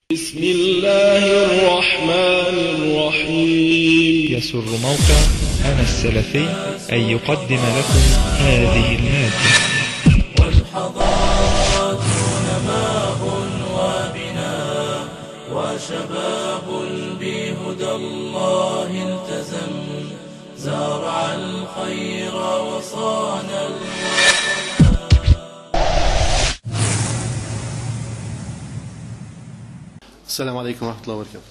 بسم الله الرحمن الرحيم يسر موقع أنا السلفي أن يقدم لكم هذه المادة والحضارات نماء وبناء وشباب بهدى الله التزم زارع الخير وصان السلام عليكم ورحمة الله وبركاته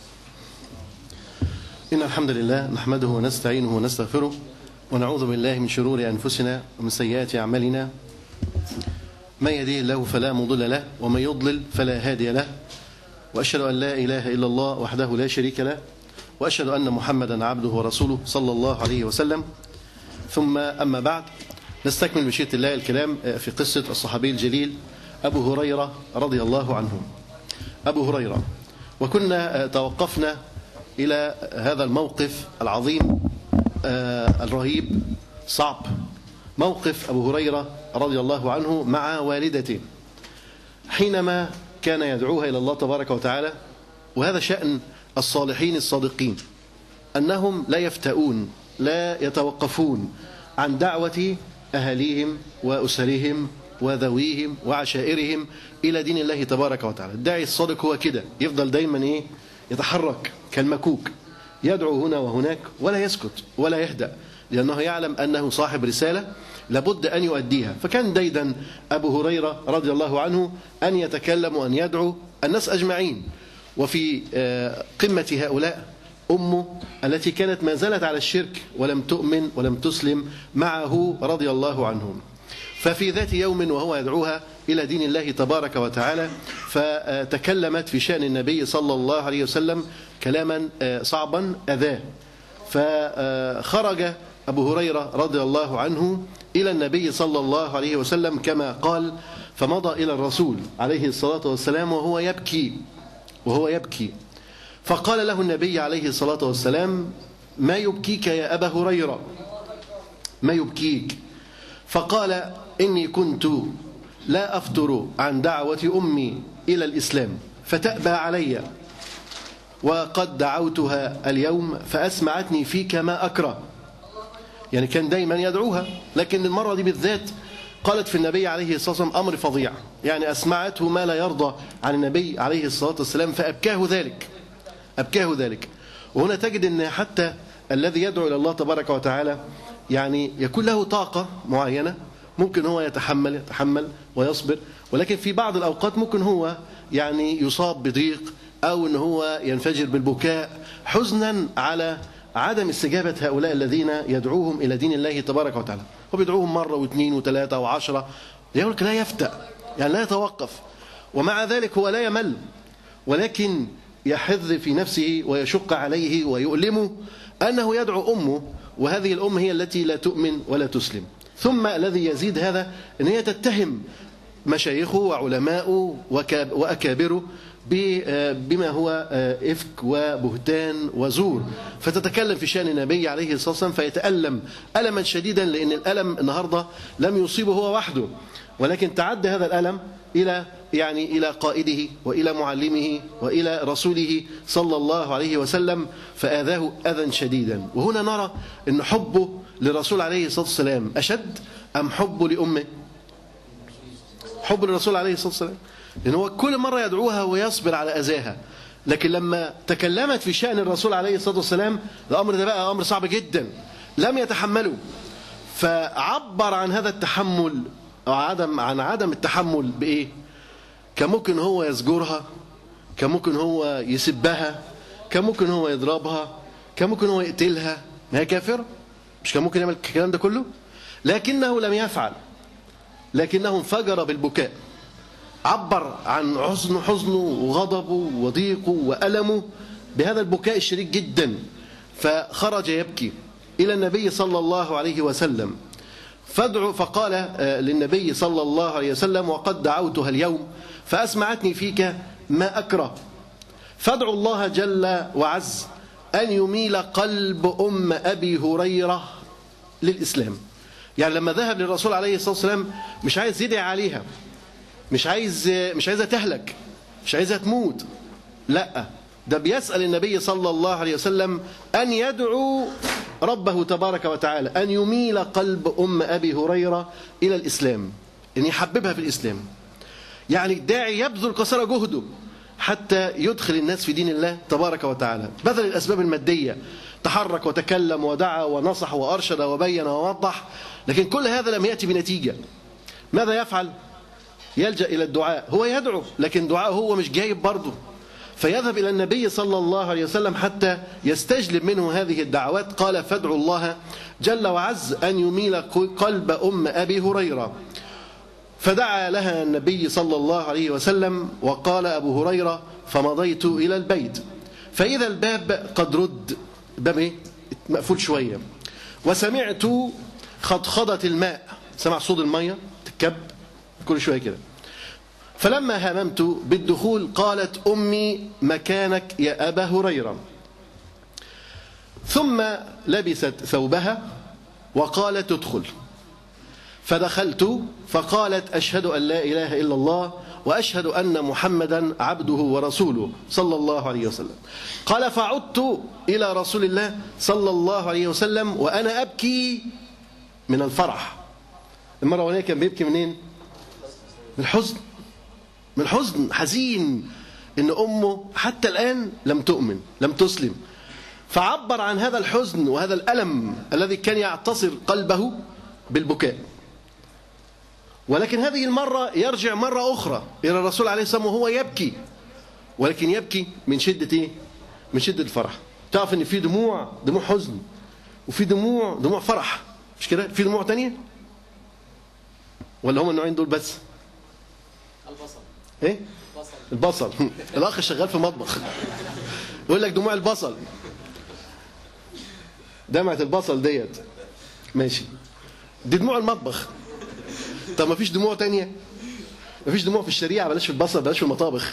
إن الحمد لله نحمده ونستعينه ونستغفره ونعوذ بالله من شرور أنفسنا ومن سيئات أعمالنا من يهديه الله فلا مضل له ومن يضلل فلا هادي له وأشهد أن لا إله إلا الله وحده لا شريك له وأشهد أن محمدا عبده ورسوله صلى الله عليه وسلم ثم أما بعد نستكمل مشيئة الله الكلام في قصة الصحابي الجليل أبو هريرة رضي الله عنه أبو هريرة وكنا توقفنا إلى هذا الموقف العظيم الرهيب صعب موقف أبو هريرة رضي الله عنه مع والدته حينما كان يدعوها إلى الله تبارك وتعالى وهذا شأن الصالحين الصادقين أنهم لا يفتؤون لا يتوقفون عن دعوة أهليهم وأسرهم وذويهم وعشائرهم إلى دين الله تبارك وتعالى الداعي الصادق هو كده يفضل دايما إيه يتحرك كالمكوك يدعو هنا وهناك ولا يسكت ولا يهدأ لأنه يعلم أنه صاحب رسالة لابد أن يؤديها فكان ديدا أبو هريرة رضي الله عنه أن يتكلم وأن يدعو الناس أجمعين وفي قمة هؤلاء أمه التي كانت ما زالت على الشرك ولم تؤمن ولم تسلم معه رضي الله عنهم ففي ذات يوم وهو يدعوها إلى دين الله تبارك وتعالى فتكلمت في شأن النبي صلى الله عليه وسلم كلاما صعبا أذاه فخرج أبو هريرة رضي الله عنه إلى النبي صلى الله عليه وسلم كما قال فمضى إلى الرسول عليه الصلاة والسلام وهو يبكي وهو يبكي فقال له النبي عليه الصلاة والسلام ما يبكيك يا أبا هريرة ما يبكيك فقال إني كنت لا أفتر عن دعوة أمي إلى الإسلام فتأبى علي وقد دعوتها اليوم فأسمعتني فيك ما أكره يعني كان دايما يدعوها لكن المرة دي بالذات قالت في النبي عليه الصلاة والسلام أمر فظيع يعني أسمعته ما لا يرضى عن النبي عليه الصلاة والسلام فأبكاه ذلك أبكاه ذلك وهنا تجد أن حتى الذي يدعو إلى الله تبارك وتعالى يعني يكون له طاقة معينة ممكن هو يتحمل يتحمل ويصبر ولكن في بعض الأوقات ممكن هو يعني يصاب بضيق أو أن هو ينفجر بالبكاء حزنا على عدم استجابة هؤلاء الذين يدعوهم إلى دين الله تبارك وتعالى هو بيدعوهم مرة واثنين وثلاثة وعشرة يقول لا يفتأ يعني لا يتوقف ومع ذلك هو لا يمل ولكن يحظ في نفسه ويشق عليه ويؤلمه أنه يدعو أمه وهذه الأم هي التي لا تؤمن ولا تسلم ثم الذي يزيد هذا أن هي تتهم مشايخه وعلماءه وأكابره بما هو إفك وبهتان وزور فتتكلم في شأن النبي عليه الصلاة والسلام فيتألم ألما شديدا لأن الألم النهاردة لم يصيبه هو وحده ولكن تعدى هذا الألم إلى يعني إلى قائده وإلى معلمه وإلى رسوله صلى الله عليه وسلم فآذاه أذى شديدا وهنا نرى أن حبه للرسول عليه الصلاة والسلام أشد أم حبه لأمه حب للرسول عليه الصلاة والسلام لأن هو كل مرة يدعوها ويصبر على أذاها لكن لما تكلمت في شأن الرسول عليه الصلاة والسلام الأمر ده بقى أمر صعب جدا لم يتحمله فعبر عن هذا التحمل أو عدم عن عدم التحمل بإيه؟ كان ممكن هو يزجرها كان ممكن هو يسبها كان ممكن هو يضربها كان ممكن هو يقتلها ما هي كافرة مش كان ممكن يعمل الكلام ده كله لكنه لم يفعل لكنه انفجر بالبكاء عبر عن حزن حزنه وغضبه وضيقه وألمه بهذا البكاء الشديد جدا فخرج يبكي إلى النبي صلى الله عليه وسلم فادعو فقال للنبي صلى الله عليه وسلم وقد دعوتها اليوم فأسمعتني فيك ما أكره فادعو الله جل وعز أن يميل قلب أم أبي هريرة للإسلام يعني لما ذهب للرسول عليه الصلاة والسلام مش عايز يدعي عليها مش عايز مش عايزها تهلك مش عايزها تموت لا ده بيسأل النبي صلى الله عليه وسلم أن يدعو ربه تبارك وتعالى أن يميل قلب أم أبي هريرة إلى الإسلام أن يحببها في الإسلام يعني الداعي يبذل قصارى جهده حتى يدخل الناس في دين الله تبارك وتعالى بذل الأسباب المادية تحرك وتكلم ودعا ونصح وأرشد وبين ووضح لكن كل هذا لم يأتي بنتيجة ماذا يفعل؟ يلجأ إلى الدعاء هو يدعو لكن دعاء هو مش جايب برضه فيذهب إلى النبي صلى الله عليه وسلم حتى يستجلب منه هذه الدعوات قال فادعوا الله جل وعز أن يميل قلب أم أبي هريرة فدعا لها النبي صلى الله عليه وسلم وقال أبو هريرة فمضيت إلى البيت فإذا الباب قد رد باب إيه؟ مقفول شوية وسمعت خضخضة الماء سمع صوت المية تكب كل شوية كده فلما هممت بالدخول قالت أمي مكانك يا أبا هريرة ثم لبست ثوبها وقالت ادخل فدخلت فقالت أشهد أن لا إله إلا الله وأشهد أن محمدا عبده ورسوله صلى الله عليه وسلم قال فعدت إلى رسول الله صلى الله عليه وسلم وأنا أبكي من الفرح المرة الأولانية كان بيبكي منين؟ من الحزن من الحزن حزين ان امه حتى الان لم تؤمن لم تسلم فعبر عن هذا الحزن وهذا الالم الذي كان يعتصر قلبه بالبكاء ولكن هذه المره يرجع مره اخرى الى الرسول عليه الصلاه والسلام وهو يبكي ولكن يبكي من شده ايه من شده الفرح تعرف ان في دموع دموع حزن وفي دموع دموع فرح مش كده في دموع تانية ولا هم النوعين دول بس البصل ايه البصل الاخ شغال في مطبخ يقول لك دموع البصل دمعة البصل ديت ماشي دي دموع المطبخ طب ما فيش دموع تانية ما فيش دموع في الشريعة بلاش في البصل بلاش في المطابخ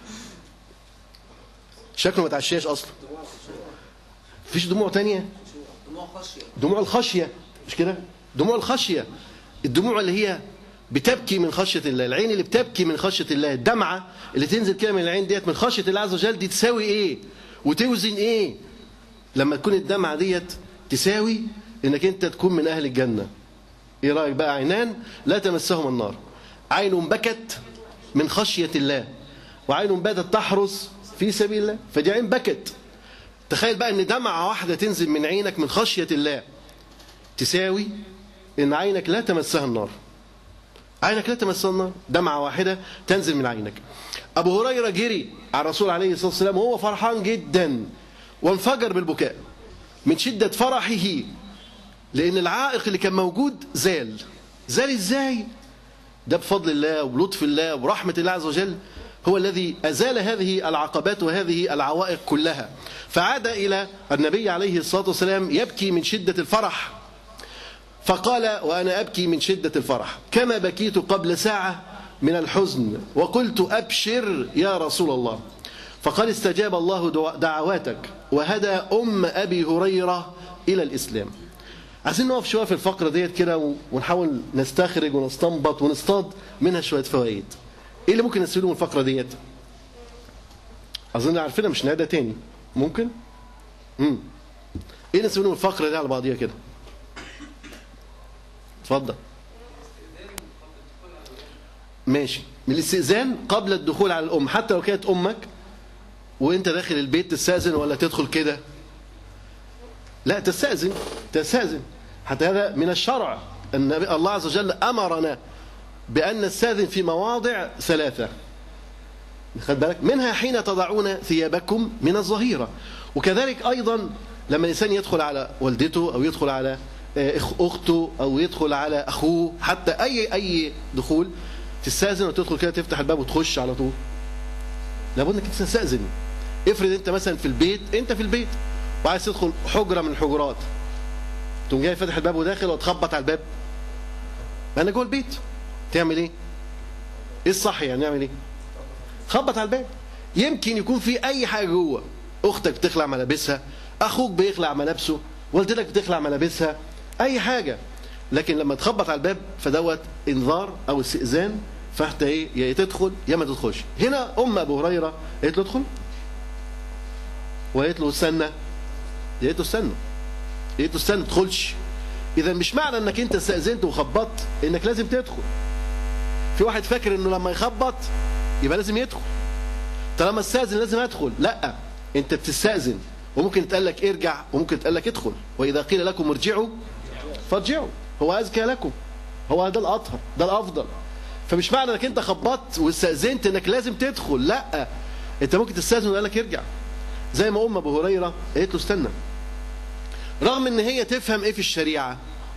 شكله ما تعشاش اصلا فيش دموع تانية دموع خشيه دموع الخشية مش كده دموع الخشية الدموع اللي هي بتبكي من خشية الله العين اللي بتبكي من خشية الله الدمعة اللي تنزل كده من العين ديت من خشية الله عز وجل دي تساوي ايه وتوزن ايه لما تكون الدمعة ديت تساوي انك انت تكون من اهل الجنة ايه رأيك بقى عينان لا تمسهما النار عين بكت من خشية الله وعين باتت تحرس في سبيل الله فدي عين بكت تخيل بقى ان دمعة واحدة تنزل من عينك من خشية الله تساوي ان عينك لا تمسها النار عينك لا تمسها النار دمعة واحدة تنزل من عينك أبو هريرة جري على الرسول عليه الصلاة والسلام وهو فرحان جدا وانفجر بالبكاء من شدة فرحه لأن العائق اللي كان موجود زال زال إزاي؟ ده بفضل الله ولطف الله ورحمة الله عز وجل هو الذي أزال هذه العقبات وهذه العوائق كلها فعاد إلى النبي عليه الصلاة والسلام يبكي من شدة الفرح فقال وأنا أبكي من شدة الفرح كما بكيت قبل ساعة من الحزن وقلت أبشر يا رسول الله فقال استجاب الله دعواتك وهدى أم أبي هريرة إلى الإسلام عايزين نقف شوية في الفقرة ديت كده ونحاول نستخرج ونستنبط ونصطاد منها شوية فوائد إيه اللي ممكن نستفيده من الفقرة ديت أظن عارفينها مش نعيدها تاني ممكن امم إيه نستفيده من الفقرة دي على بعضيها كده اتفضل ماشي من الاستئذان قبل الدخول على الأم حتى لو كانت أمك وانت داخل البيت تستأذن ولا تدخل كده لا تستأذن تستأذن حتى هذا من الشرع أن الله عز وجل أمرنا بأن نستأذن في مواضع ثلاثة خد بالك منها حين تضعون ثيابكم من الظهيرة وكذلك أيضا لما الإنسان يدخل على والدته أو يدخل على أخته أو يدخل على أخوه حتى أي أي دخول تستأذن وتدخل كده تفتح الباب وتخش على طول لابد انك تستأذن افرض انت مثلا في البيت انت في البيت وعايز تدخل حجره من الحجرات تقوم جاي فاتح الباب وداخل وتخبط على الباب انا جوه البيت تعمل ايه ايه الصح يعني نعمل ايه خبط على الباب يمكن يكون في اي حاجه جوه اختك بتخلع ملابسها اخوك بيخلع ملابسه والدتك بتخلع ملابسها اي حاجه لكن لما تخبط على الباب فدوت انذار او استئذان فانت ايه يا تدخل يا ما تدخلش هنا ام ابو هريره قالت له ادخل وقالت له استنى قالت له استنى قالت له استنى ما تدخلش اذا مش معنى انك انت استاذنت وخبطت انك لازم تدخل في واحد فاكر انه لما يخبط يبقى لازم يدخل طالما استاذن لازم ادخل لا انت بتستاذن وممكن تقول لك ارجع وممكن تقول لك ادخل واذا قيل لكم ارجعوا فارجعوا هو ازكى لكم هو ده الاطهر ده الافضل فمش معنى انك انت خبطت واستاذنت انك لازم تدخل لا انت ممكن تستاذن ويقول لك ارجع زي ما ام ابو هريره قالت له استنى رغم ان هي تفهم ايه في الشريعه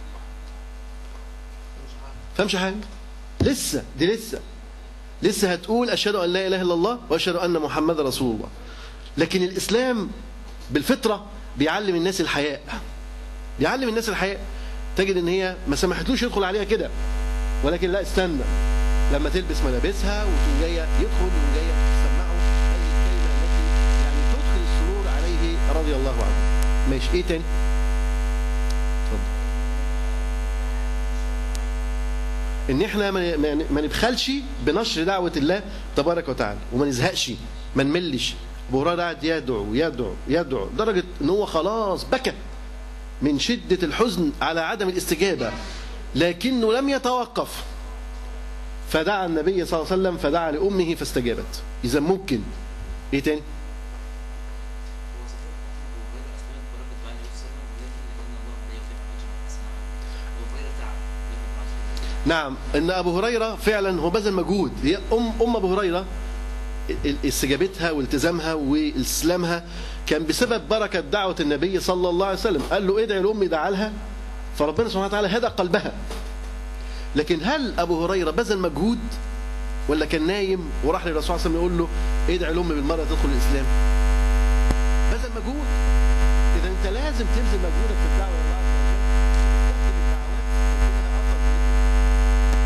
فهمش حاجه لسه دي لسه لسه هتقول اشهد ان لا اله الا الله واشهد ان محمد رسول الله لكن الاسلام بالفطره بيعلم الناس الحياء بيعلم الناس الحياء تجد ان هي ما سمحتلوش يدخل عليها كده ولكن لا استنى لما تلبس ملابسها وتقوم جايه يدخل وتقوم جايه تسمعه هذه الكلمه التي يعني تدخل السرور عليه رضي الله عنه ماشي ايه تاني اتفضل ان احنا ما ما- ما نبخلش بنشر دعوه الله تبارك وتعالى وما نزهقش ما نملش ابو هريره قاعد يدعو يدعو يدعو لدرجه ان هو خلاص بكى من شده الحزن على عدم الاستجابه لكنه لم يتوقف فدعا النبي صلى الله عليه وسلم فدعا لامه فاستجابت اذا ممكن ايه تاني نعم ان ابو هريره فعلا هو بذل مجهود هي ام ام ابو هريره ال- استجابتها والتزامها واستسلامها كان بسبب بركه دعوه النبي صلى الله عليه وسلم قال له ادعي لامي دعا لها فربنا سبحانه وتعالى هدى قلبها لكن هل ابو هريره بذل مجهود ولا كان نايم وراح للرسول صلى الله عليه وسلم يقول له ادعي لامي بالمره تدخل الاسلام بذل مجهود اذا انت لازم تبذل مجهودك في الدعوه الى الله عز وجل وتقدم الدعوات وكلها اثر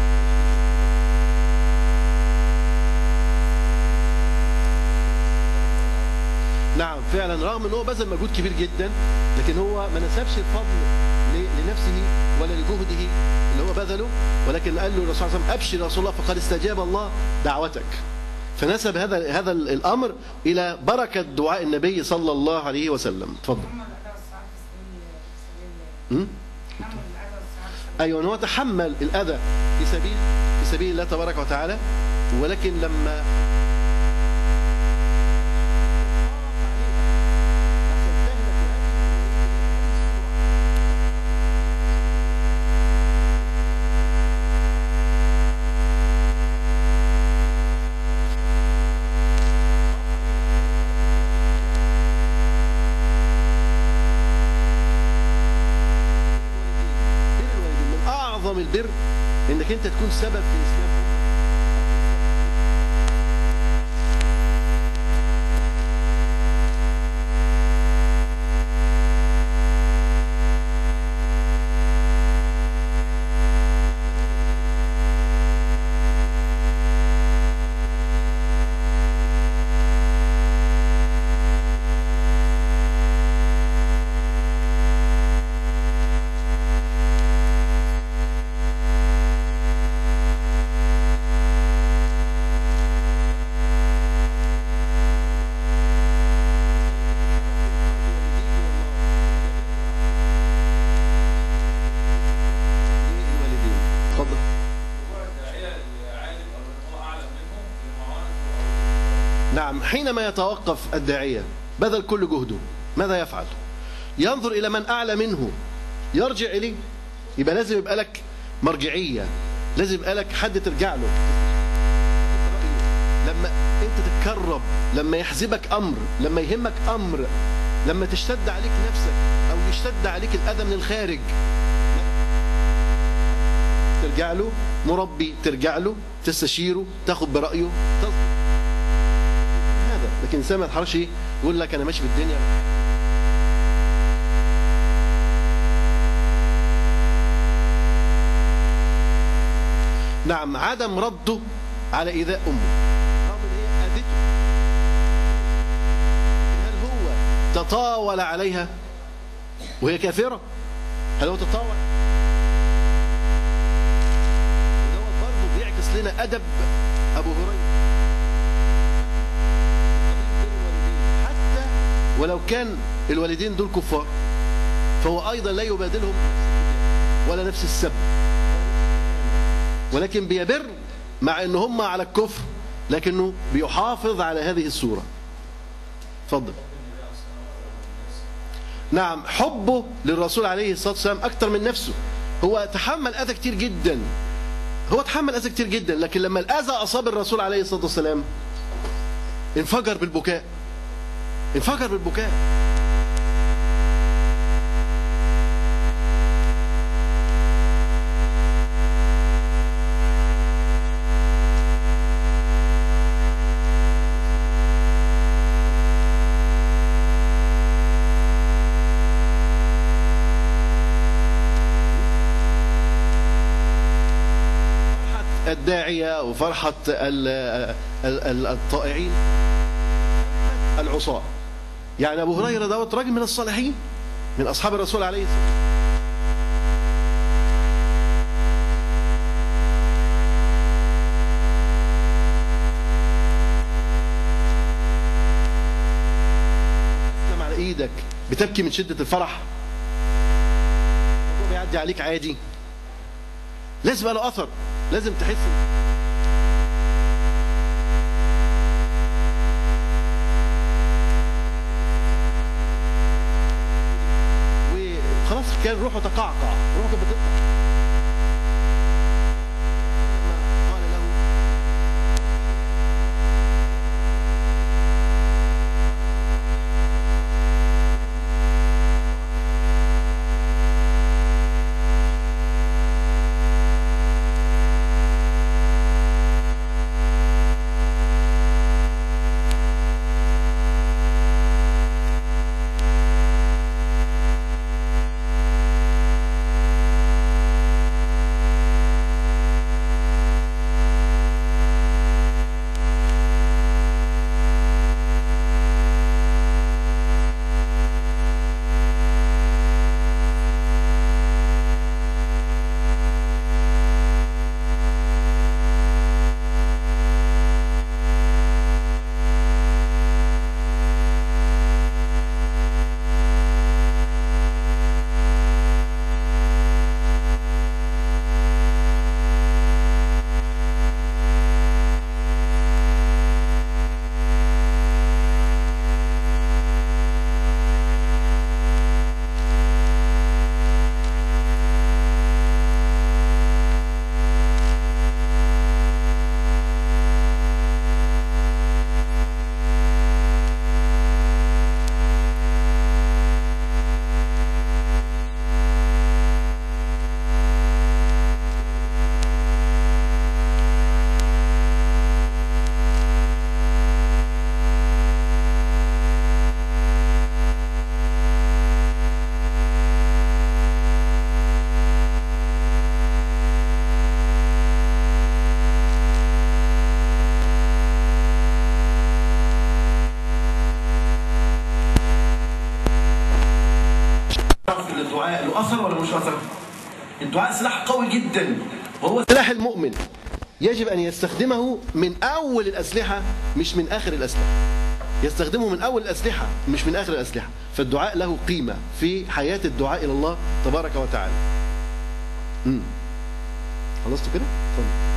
نعم فعلا رغم ان هو بذل مجهود كبير جدا لكن هو ما نسبش الفضل ل- لنفسه ولا لجهده اللي هو بذله ولكن قال له الرسول صلى الله عليه وسلم ابشر يا رسول الله فقد استجاب الله دعوتك فنسب هذا هذا الامر الى بركه دعاء النبي صلى الله عليه وسلم اتفضل م? ايوه ان هو تحمل الاذى في سبيل في سبيل الله تبارك وتعالى ولكن لما بر الوالدين من اعظم البر انك انت تكون سبب في اسلام امك للوالدين اتفضل نعم حينما يتوقف الداعية بذل كل جهده ماذا يفعل ينظر إلى من أعلى منه يرجع إليه يبقى لازم يبقى لك مرجعية لازم يبقى لك حد ترجع له لما انت تتكرب لما يحزبك امر لما يهمك امر لما تشتد عليك نفسك او يشتد عليك الاذى من الخارج ترجع له مربي ترجع له تستشيره تاخد برايه تصبر هذا لكن الانسان ما يتحركش ايه يقول لك انا ماشي في الدنيا نعم عدم رده على ايذاء امه رغم ان هي اذته لكن هل هو تطاول عليها وهي كافره هل هو تطاول ودوت برضه بيعكس لنا ادب ابو هريره حتى ولو كان الوالدين دول كفار فهو أيضا لا يبادلهم ولا نفس السب ولكن بيبر مع ان هم على الكفر لكنه بيحافظ على هذه الصورة اتفضل نعم حبه للرسول عليه الصلاة والسلام أكثر من نفسه هو تحمل أذى كتير جدا هو تحمل أذى كتير جدا لكن لما الأذى أصاب الرسول عليه الصلاة والسلام انفجر بالبكاء انفجر بالبكاء فرحة الداعية وفرحة ال- ال- ال- الطائعين العصاة يعني أبو هريرة دوت راجل من الصالحين من أصحاب الرسول عليه الصلاة والسلام تسلم على ايدك بتبكي من شدة الفرح الموضوع بيعدي عليك عادي لازم يبقى له اثر لازم تحس وخلاص كان روحه تقعقع روحه كانت بتقطع لما قال له الدعاء له اثر ولا مش اثر؟ الدعاء سلاح قوي جدا وهو سلاح المؤمن يجب ان يستخدمه من اول الاسلحه مش من اخر الاسلحه يستخدمه من اول الاسلحه مش من اخر الاسلحه فالدعاء له قيمه في حياه الدعاء الى الله تبارك وتعالى امم خلصتوا كده اتفضل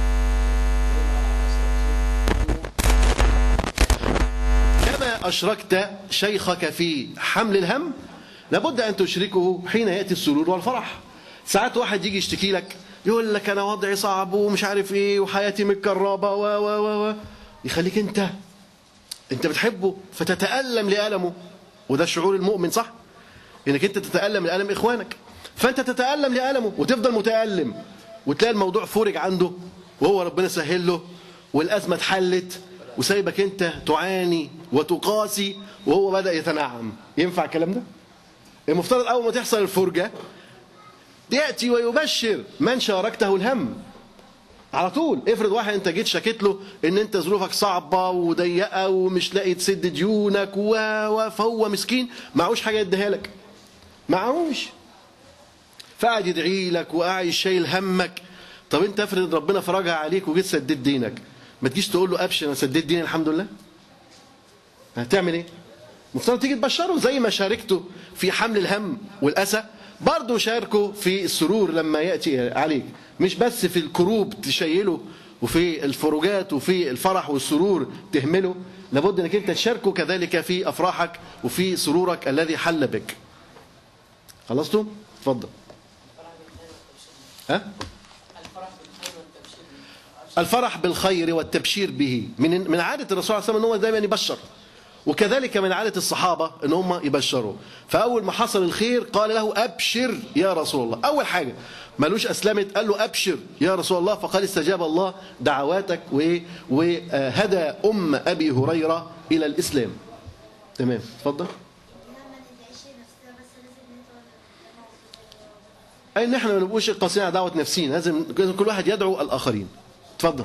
كما أشركت شيخك في حمل الهم لابد أن تشركه حين يأتي السرور والفرح ساعات واحد يجي يشتكي لك يقول لك أنا وضعي صعب ومش عارف إيه وحياتي متكربة و و و و يخليك أنت أنت بتحبه فتتألم لألمه وده شعور المؤمن صح؟ إنك أنت تتألم لألم إخوانك فأنت تتألم لألمه وتفضل متألم وتلاقي الموضوع فرج عنده وهو ربنا سهل له والأزمة اتحلت وسايبك أنت تعاني وتقاسي وهو بدأ يتنعم ينفع الكلام ده؟ المفترض أول ما تحصل الفرجة يأتي ويبشر من شاركته الهم على طول افرض واحد انت جيت شكيت له ان انت ظروفك صعبه وضيقه ومش لاقي تسد ديونك و... و... فهو مسكين معهوش حاجه يديها لك معهوش فقعد يدعي لك وقاعد شايل همك طب انت افرض ربنا فرجها عليك وجيت سددت دينك ما تجيش تقول له ابشر انا سددت ديني الحمد لله هتعمل ايه مفترض تيجي تبشره زي ما شاركته في حمل الهم والاسى برضه شاركه في السرور لما ياتي عليك مش بس في الكروب تشيله وفي الفروجات وفي الفرح والسرور تهمله لابد انك انت تشاركه كذلك في افراحك وفي سرورك الذي حل بك خلصتوا اتفضل ها الفرح بالخير والتبشير به من من عاده الرسول عليه الصلاه والسلام ان هو دايما يبشر وكذلك من عاده الصحابه ان هم يبشروا فاول ما حصل الخير قال له ابشر يا رسول الله اول حاجه مالوش اسلمت قال له ابشر يا رسول الله فقال استجاب الله دعواتك و- وهدى ام ابي هريره الى الاسلام تمام اتفضل اي ان احنا ما نبقوش قاصرين على دعوه نفسينا لازم لازم كل واحد يدعو الاخرين اتفضل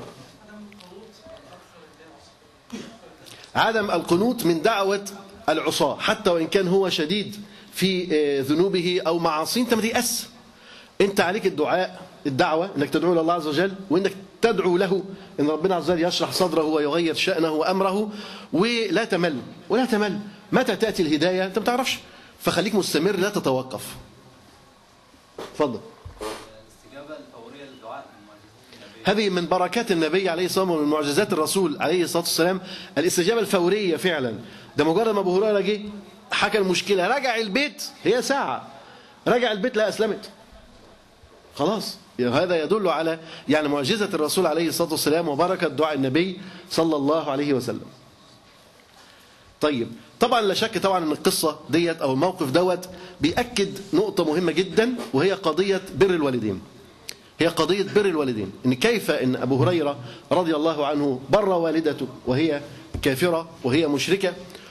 عدم القنوط من دعوة العصاة حتى وإن كان هو شديد في آه، ذنوبه أو معاصيه أنت ما تيأس أنت عليك الدعاء الدعوة أنك تدعو إلى الله عز وجل وأنك تدعو له أن ربنا عز وجل يشرح صدره ويغير شأنه وأمره ولا تمل ولا تمل متى تأتي الهداية أنت ما تعرفش فخليك مستمر لا تتوقف اتفضل الاستجابة الفورية للدعاء من معجزات النبي هذه من بركات النبي عليه الصلاه والسلام ومن معجزات الرسول عليه الصلاه والسلام الاستجابه الفوريه فعلا ده مجرد ما ابو هريره جه حكى المشكله رجع البيت هي ساعه رجع البيت لا اسلمت خلاص هذا يدل على يعني معجزه الرسول عليه الصلاه والسلام وبركه دعاء النبي صلى الله عليه وسلم طيب طبعا لا شك طبعا ان القصه ديت او الموقف دوت بياكد نقطه مهمه جدا وهي قضيه بر الوالدين هي قضية بر الوالدين إن كيف إن أبو هريرة رضي الله عنه بر والدته وهي كافرة وهي مشركة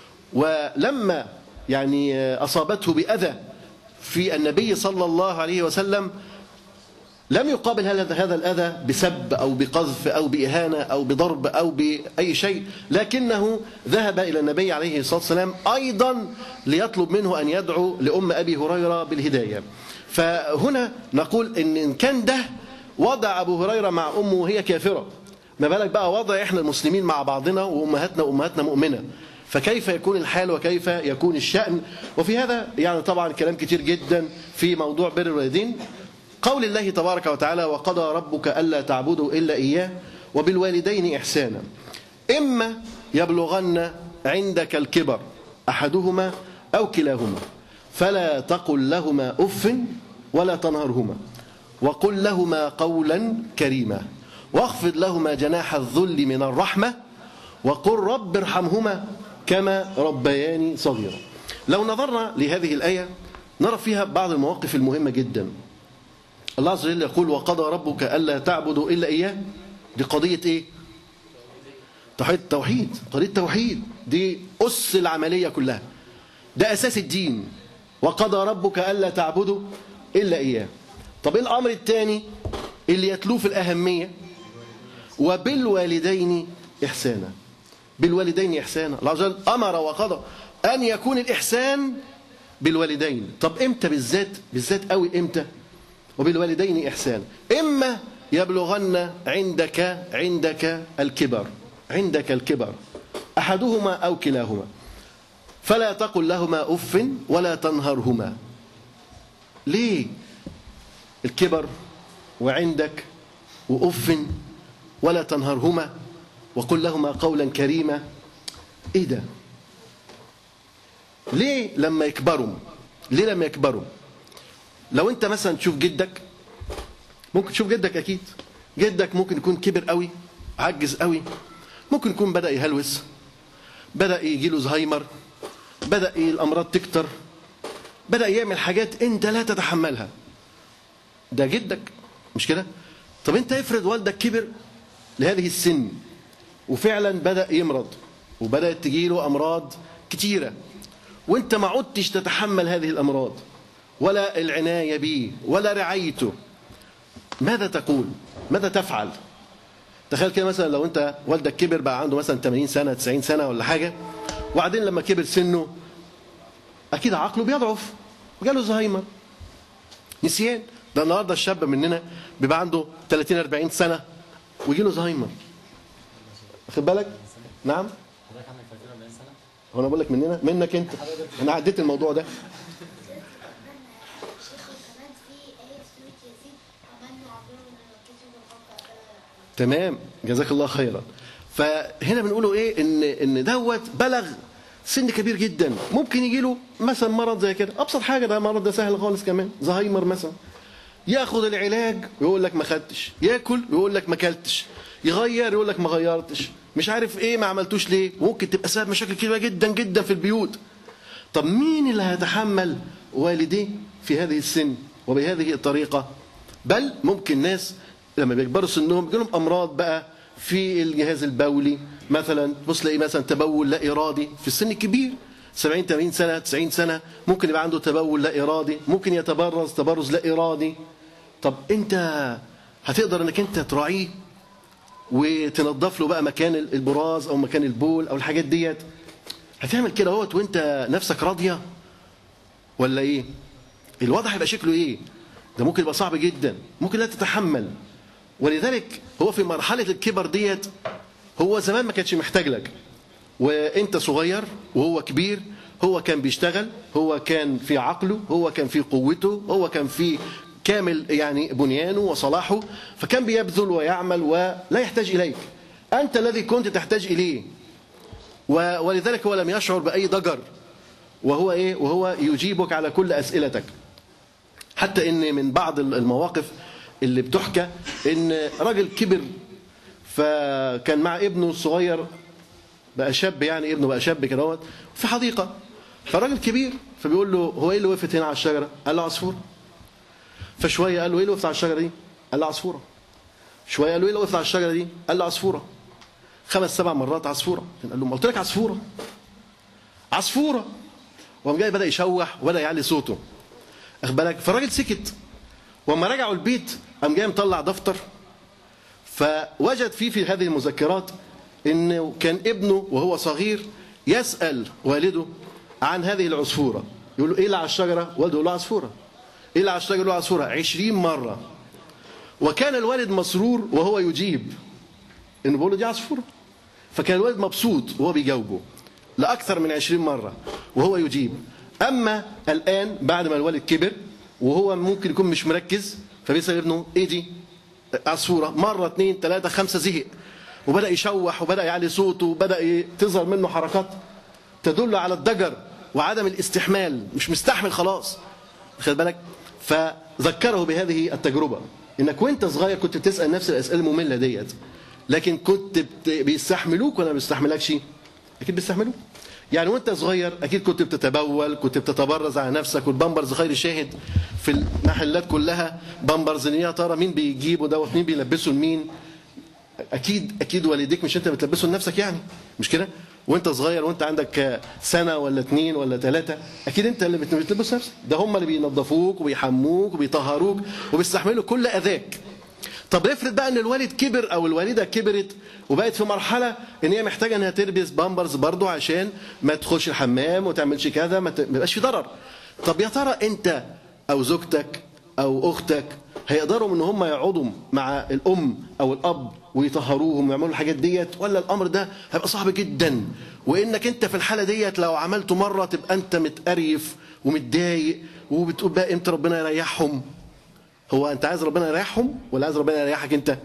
ولما يعني أصابته بأذى في النبي صلى الله عليه وسلم لم يقابل هذا هذا الأذى بسب أو بقذف أو بإهانة أو بضرب أو بأي شيء لكنه ذهب إلى النبي عليه الصلاة والسلام أيضا ليطلب منه أن يدعو لأم أبي هريرة بالهداية فهنا نقول إن إن كان ده وضع أبو هريرة مع أمه وهي كافرة ما بالك بقى وضع إحنا المسلمين مع بعضنا وأمهاتنا وأمهاتنا مؤمنة فكيف يكون الحال وكيف يكون الشأن وفي هذا يعني طبعا كلام كتير جدا في موضوع بر الوالدين قول الله تبارك وتعالى وقضى ربك ألا تعبدوا إلا إياه وبالوالدين إحسانا إما يبلغن عندك الكبر أحدهما أو كلاهما فلا تقل لهما أف ولا تنهرهما وقل لهما قولا كريما واخفض لهما جناح الذل من الرحمة وقل رب ارحمهما كما ربياني صغيرا لو نظرنا لهذه الآية نرى فيها بعض المواقف المهمة جدا الله عز وجل يقول وقضى ربك ألا تعبدوا إلا إياه دي قضية إيه توحيد توحيد قضية توحيد دي أس العملية كلها ده أساس الدين وقضى ربك ألا تعبدوا إلا إياه طب إيه الأمر الثاني اللي يتلوه في الأهمية وبالوالدين إحسانا بالوالدين إحسانا الله عز وجل أمر وقضى أن يكون الإحسان بالوالدين طب إمتى بالذات بالذات قوي إمتى وبالوالدين إحسانا إما يبلغن عندك عندك الكبر عندك الكبر أحدهما أو كلاهما فلا تقل لهما أف ولا تنهرهما ليه الكبر وعندك وأف ولا تنهرهما وقل لهما قولا كريما ايه ده ليه لما يكبروا ليه لما يكبروا لو انت مثلا تشوف جدك ممكن تشوف جدك اكيد جدك ممكن يكون كبر قوي عجز قوي ممكن يكون بدا يهلوس بدا يجي له زهايمر بدا الامراض تكتر بدا يعمل حاجات انت لا تتحملها ده جدك مش كده طب انت افرض والدك كبر لهذه السن وفعلا بدا يمرض وبدات تجيله امراض كتيره وانت ما عدتش تتحمل هذه الامراض ولا العنايه به ولا رعايته ماذا تقول ماذا تفعل تخيل كده مثلا لو انت والدك كبر بقى عنده مثلا 80 سنه 90 سنه ولا حاجه وبعدين لما كبر سنه اكيد عقله بيضعف وجاله زهايمر نسيان ده النهارده الشاب مننا بيبقى عنده 30 40 سنه ويجي له زهايمر واخد بالك نعم حضرتك عندك 30 40 سنه هو انا بقول لك مننا منك انت انا عديت الموضوع ده تمام جزاك الله خيرا فهنا بنقوله ايه ان ان دوت بلغ سن كبير جدا ممكن يجي له مثلا مرض زي كده ابسط حاجه ده مرض ده سهل خالص كمان زهايمر مثلا ياخد العلاج ويقول لك ما خدتش ياكل ويقول لك ما اكلتش يغير يقول لك ما غيرتش مش عارف ايه ما عملتوش ليه ممكن تبقى سبب مشاكل كبيره جدا جدا في البيوت طب مين اللي هيتحمل والديه في هذه السن وبهذه الطريقه بل ممكن ناس لما بيكبروا سنهم بيجي لهم امراض بقى في الجهاز البولي مثلا بص تلاقي مثلا تبول لا ارادي في السن الكبير 70 80 سنه 90 سنه ممكن يبقى عنده تبول لا ارادي ممكن يتبرز تبرز لا ارادي طب انت هتقدر انك انت تراعيه وتنظف له بقى مكان البراز او مكان البول او الحاجات ديت هتعمل كده اهوت وانت نفسك راضيه ولا ايه الوضع هيبقى شكله ايه ده ممكن يبقى صعب جدا ممكن لا تتحمل ولذلك هو في مرحله الكبر ديت هو زمان ما كانش محتاج لك وانت صغير وهو كبير هو كان بيشتغل هو كان في عقله هو كان في قوته هو كان في كامل يعني بنيانه وصلاحه فكان بيبذل ويعمل ولا يحتاج اليك انت الذي كنت تحتاج اليه و- ولذلك هو لم يشعر باي ضجر وهو ايه وهو يجيبك على كل اسئلتك حتى ان من بعض المواقف اللي بتحكى ان راجل كبر فكان مع ابنه الصغير بقى شاب يعني ابنه بقى شاب كده اهوت في حديقه فراجل كبير فبيقول له هو ايه اللي وقفت هنا على الشجره؟ قال له عصفور فشويه قال له ايه اللي وقفت على الشجره دي؟ قال له عصفوره شويه قال له ايه اللي وقفت على الشجره دي؟ قال له عصفوره خمس سبع مرات عصفوره قال له ما قلت لك عصفوره عصفوره وقام جاي بدا يشوح وبدا يعلي صوته اخد بالك فالراجل سكت وما رجعوا البيت قام جاي مطلع دفتر فوجد فيه في هذه المذكرات انه كان ابنه وهو صغير يسال والده عن هذه العصفوره يقول له ايه اللي على الشجره؟ والده يقول له عصفوره ايه اللي على الشجره؟ يقول له عصفوره 20 مره وكان الوالد مسرور وهو يجيب انه بيقول له دي عصفوره فكان الوالد مبسوط وهو بيجاوبه لاكثر من 20 مره وهو يجيب اما الان بعد ما الوالد كبر وهو ممكن يكون مش مركز فبيسال ابنه ايه دي؟ عصفوره مره اثنين ثلاثه خمسه زهق وبدا يشوح وبدا يعلي صوته وبدا ي- تظهر منه حركات تدل على الضجر وعدم الاستحمال مش مستحمل خلاص خد بالك فذكره بهذه التجربه انك وانت صغير كنت بتسال نفس الاسئله الممله ديت لكن كنت بت- بيستحملوك ولا ما بيستحملكش اكيد بيستحملوك يعني وانت صغير اكيد كنت بتتبول كنت بتتبرز على نفسك والبامبرز خير شاهد في المحلات كلها بامبرز يا ترى مين بيجيبه دوت مين بيلبسه لمين اكيد اكيد والديك مش انت بتلبسه لنفسك يعني مش كده وانت صغير وانت عندك سنه ولا اتنين ولا ثلاثه اكيد انت اللي بت- بتلبس نفسك ده هم اللي بينظفوك وبيحموك وبيطهروك وبيستحملوا كل اذاك طب افرض بقى ان الوالد كبر او الوالده كبرت وبقت في مرحله ان هي محتاجه انها تلبس بامبرز برضو عشان ما تدخلش الحمام وما تعملش كذا ما ت- ما يبقاش في ضرر طب يا ترى انت او زوجتك او اختك هيقدروا ان هم يقعدوا مع الام او الاب ويطهروهم ويعملوا الحاجات ديت ولا الامر ده هيبقى صعب جدا وانك انت في الحاله ديت لو عملته مره تبقى انت متقريف ومتضايق وبتقول بقى امتى ربنا يريحهم هو انت عايز ربنا يريحهم ولا عايز ربنا يريحك انت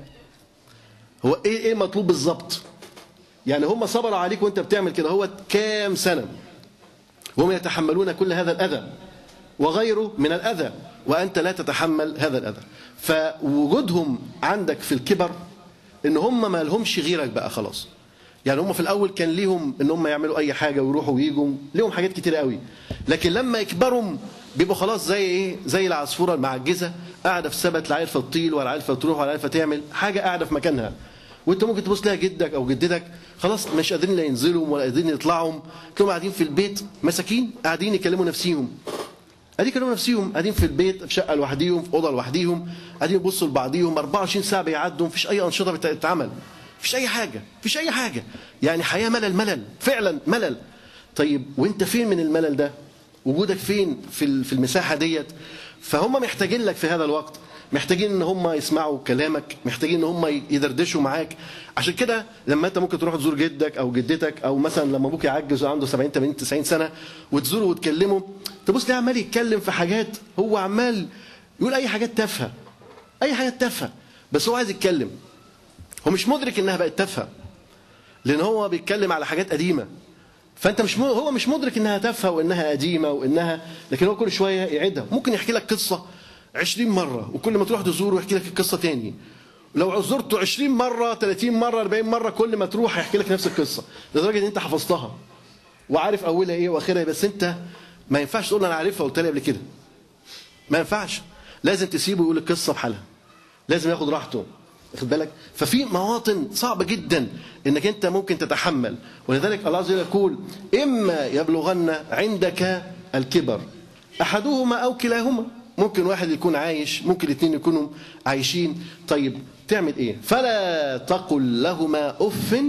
هو ايه ايه مطلوب بالظبط يعني هم صبروا عليك وانت بتعمل كده هو كام سنه وهم يتحملون كل هذا الاذى وغيره من الاذى وانت لا تتحمل هذا الاذى فوجودهم عندك في الكبر ان هم ما لهمش غيرك بقى خلاص يعني هم في الاول كان ليهم ان هم يعملوا اي حاجه ويروحوا ويجوا ليهم حاجات كتير قوي لكن لما يكبروا بيبقوا خلاص زي ايه زي العصفوره المعجزه قاعده في سبت لا عارفه تطيل ولا عارفه تروح ولا عارفه تعمل حاجه قاعده في مكانها وانت ممكن تبص لها جدك او جدتك خلاص مش قادرين لا ينزلوا ولا قادرين يطلعوا تلاقيهم قاعدين في البيت مساكين قاعدين يكلموا نفسيهم قاعدين يكلموا نفسيهم قاعدين في البيت في شقه لوحديهم في اوضه لوحديهم قاعدين يبصوا لبعضيهم 24 ساعه بيعدوا مفيش اي انشطه بتتعمل مفيش اي حاجه مفيش اي حاجه يعني حياه ملل ملل فعلا ملل طيب وانت فين من الملل ده وجودك فين في ال- في المساحه ديت فهم محتاجين لك في هذا الوقت محتاجين ان هم يسمعوا كلامك محتاجين ان هم يدردشوا معاك عشان كده لما انت ممكن تروح تزور جدك او جدتك او مثلا لما ابوك يعجز وعنده 70 80 90 سنه وتزوره وتكلمه تبص ليه عمال يتكلم في حاجات هو عمال يقول اي حاجات تافهه اي حاجات تافهه بس هو عايز يتكلم هو مش مدرك انها بقت تافهه لان هو بيتكلم على حاجات قديمه فانت مش م... هو مش مدرك انها تافهه وانها قديمه وانها لكن هو كل شويه يعيدها ممكن يحكي لك قصه 20 مره وكل ما تروح تزوره يحكي لك القصه تاني لو زرته 20 مره 30 مره 40 مره كل ما تروح هيحكي لك نفس القصه لدرجه ان انت حفظتها وعارف اولها ايه واخرها إيه، بس انت ما ينفعش تقول انا عارفها وقلت لي قبل كده ما ينفعش لازم تسيبه يقول القصه بحالها لازم ياخد راحته واخد بالك ففي مواطن صعبه جدا انك انت ممكن تتحمل ولذلك الله عز وجل يقول اما يبلغن عندك الكبر احدهما او كلاهما ممكن واحد يكون عايش ممكن الاثنين يكونوا عايشين طيب تعمل ايه فلا تقل لهما اف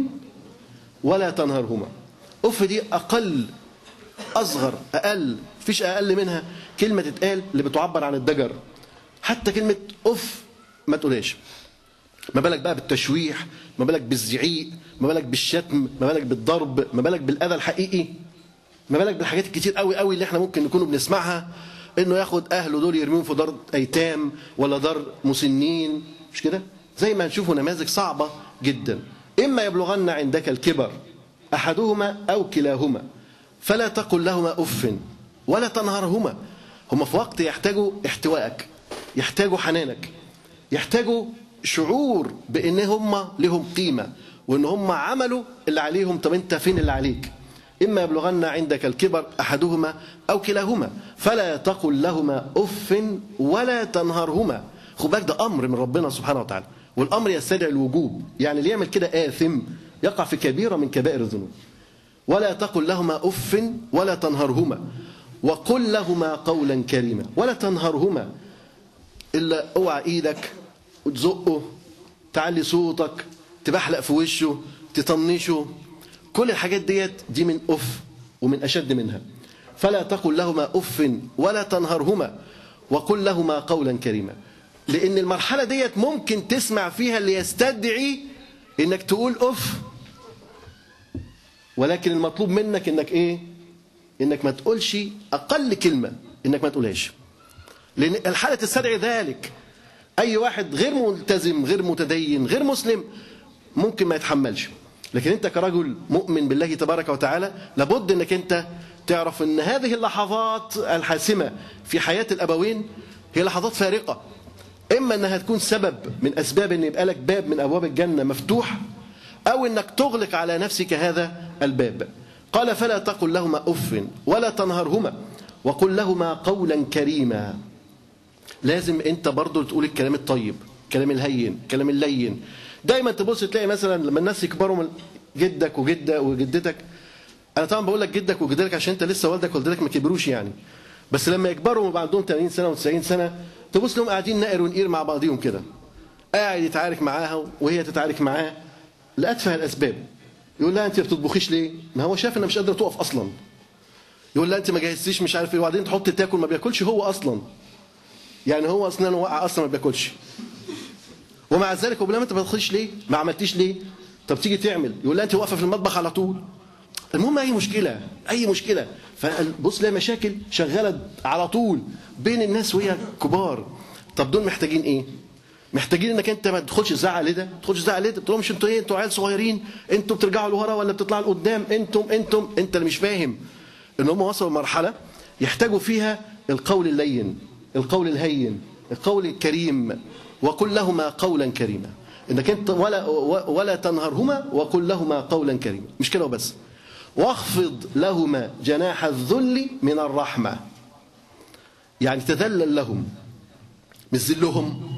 ولا تنهرهما اف دي اقل اصغر اقل مفيش اقل منها كلمه تتقال اللي بتعبر عن الضجر حتى كلمه اف ما تقولهاش ما بالك بقى بالتشويح ما بالك بالزعيق ما بالك بالشتم ما بالك بالضرب ما بالك بالاذى الحقيقي ما بالك بالحاجات الكتير قوي قوي اللي احنا ممكن نكونوا بنسمعها انه ياخد اهله دول يرميهم في دار ايتام ولا دار مسنين مش كده زي ما هنشوفوا نماذج صعبه جدا اما يبلغن عندك الكبر احدهما او كلاهما فلا تقل لهما اف ولا تنهرهما هما في وقت يحتاجوا احتوائك يحتاجوا حنانك يحتاجوا شعور بان هم لهم قيمه وان هم عملوا اللي عليهم طب انت فين اللي عليك اما يبلغن عندك الكبر احدهما او كلاهما فلا تقل لهما اف ولا تنهرهما خد بالك ده امر من ربنا سبحانه وتعالى والامر يستدعي الوجوب يعني اللي يعمل كده اثم يقع في كبيره من كبائر الذنوب ولا تقل لهما اف ولا تنهرهما وقل لهما قولا كريما ولا تنهرهما الا اوعى ايدك وتزقه تعلي صوتك تبحلق في وشه تطنشه كل الحاجات ديت دي من اف ومن اشد منها فلا تقل لهما اف ولا تنهرهما وقل لهما قولا كريما لان المرحله ديت ممكن تسمع فيها اللي يستدعي انك تقول اف ولكن المطلوب منك انك ايه انك ما تقولش اقل كلمه انك ما تقولهاش لان الحاله تستدعي ذلك اي واحد غير ملتزم غير متدين غير مسلم ممكن ما يتحملش لكن انت كرجل مؤمن بالله تبارك وتعالى لابد انك انت تعرف ان هذه اللحظات الحاسمه في حياه الابوين هي لحظات فارقه اما انها تكون سبب من اسباب ان يبقى لك باب من ابواب الجنه مفتوح او انك تغلق على نفسك هذا الباب قال فلا تقل لهما اف ولا تنهرهما وقل لهما قولا كريما لازم انت برضو تقول الكلام الطيب الكلام الهين الكلام اللين دايما تبص تلاقي مثلا لما الناس يكبروا من جدك وجده وجدتك انا طبعا بقول لك جدك وجدتك عشان انت لسه والدك ووالدتك ما كبروش يعني بس لما يكبروا ويبقى عندهم 80 سنه و90 سنه تبص لهم قاعدين نقر ونقير مع بعضيهم كده قاعد يتعارك معاها وهي تتعارك معاه لاتفه الاسباب يقول لها انت ما بتطبخيش ليه؟ ما هو شاف انها مش قادره تقف اصلا يقول لها انت ما جهزتيش مش عارف ايه وبعدين تحط تاكل ما بياكلش هو اصلا يعني هو اسنانه واقع اصلا ما بياكلش ومع ذلك وبلا ما انت ما بتاخدش ليه؟ ما عملتيش ليه؟ طب تيجي تعمل يقول لها انت واقفه في المطبخ على طول المهم اي مشكله اي مشكله فبص لها مشاكل شغاله على طول بين الناس وهي كبار طب دول محتاجين ايه؟ محتاجين انك انت ما تدخلش تزعل ده ما تدخلش تزعل ده تقول مش انتوا ايه انتوا عيال صغيرين انتوا بترجعوا لورا ولا بتطلعوا لقدام انتم انتم انت اللي مش فاهم ان هم وصلوا لمرحله يحتاجوا فيها القول اللين القول الهين القول الكريم وقل لهما قولا كريما انك انت ولا ولا تنهرهما وقل لهما قولا كريما مش كده وبس واخفض لهما جناح الذل من الرحمه يعني تذلل لهم مش ذلهم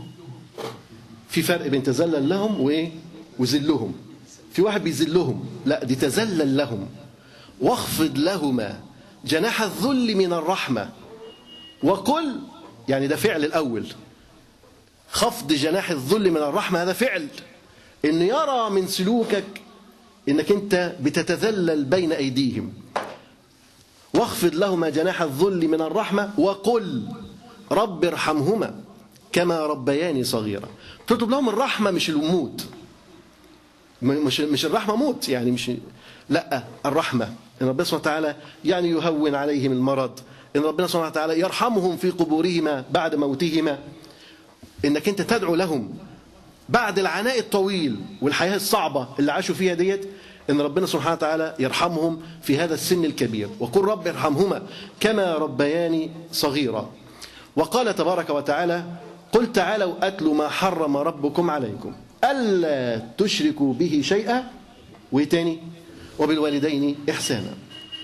في فرق بين تذلل لهم وايه وذلهم في واحد بيذلهم لا دي تذلل لهم واخفض لهما جناح الذل من الرحمه وقل يعني ده فعل الأول خفض جناح الذل من الرحمة هذا فعل إن يرى من سلوكك إنك أنت بتتذلل بين أيديهم واخفض لهما جناح الذل من الرحمة وقل رب ارحمهما كما ربياني صغيرا تطلب لهم الرحمة مش الموت م- مش مش الرحمة موت يعني مش لا الرحمة إن ربنا سبحانه وتعالى يعني يهون عليهم المرض إن ربنا سبحانه وتعالى يرحمهم في قبورهما بعد موتهما إنك أنت تدعو لهم بعد العناء الطويل والحياة الصعبة اللي عاشوا فيها ديت إن ربنا سبحانه وتعالى يرحمهم في هذا السن الكبير وقل رب ارحمهما كما ربياني صغيرا وقال تبارك وتعالى قل تعالوا أتل ما حرم ربكم عليكم ألا تشركوا به شيئا وتاني وبالوالدين إحسانا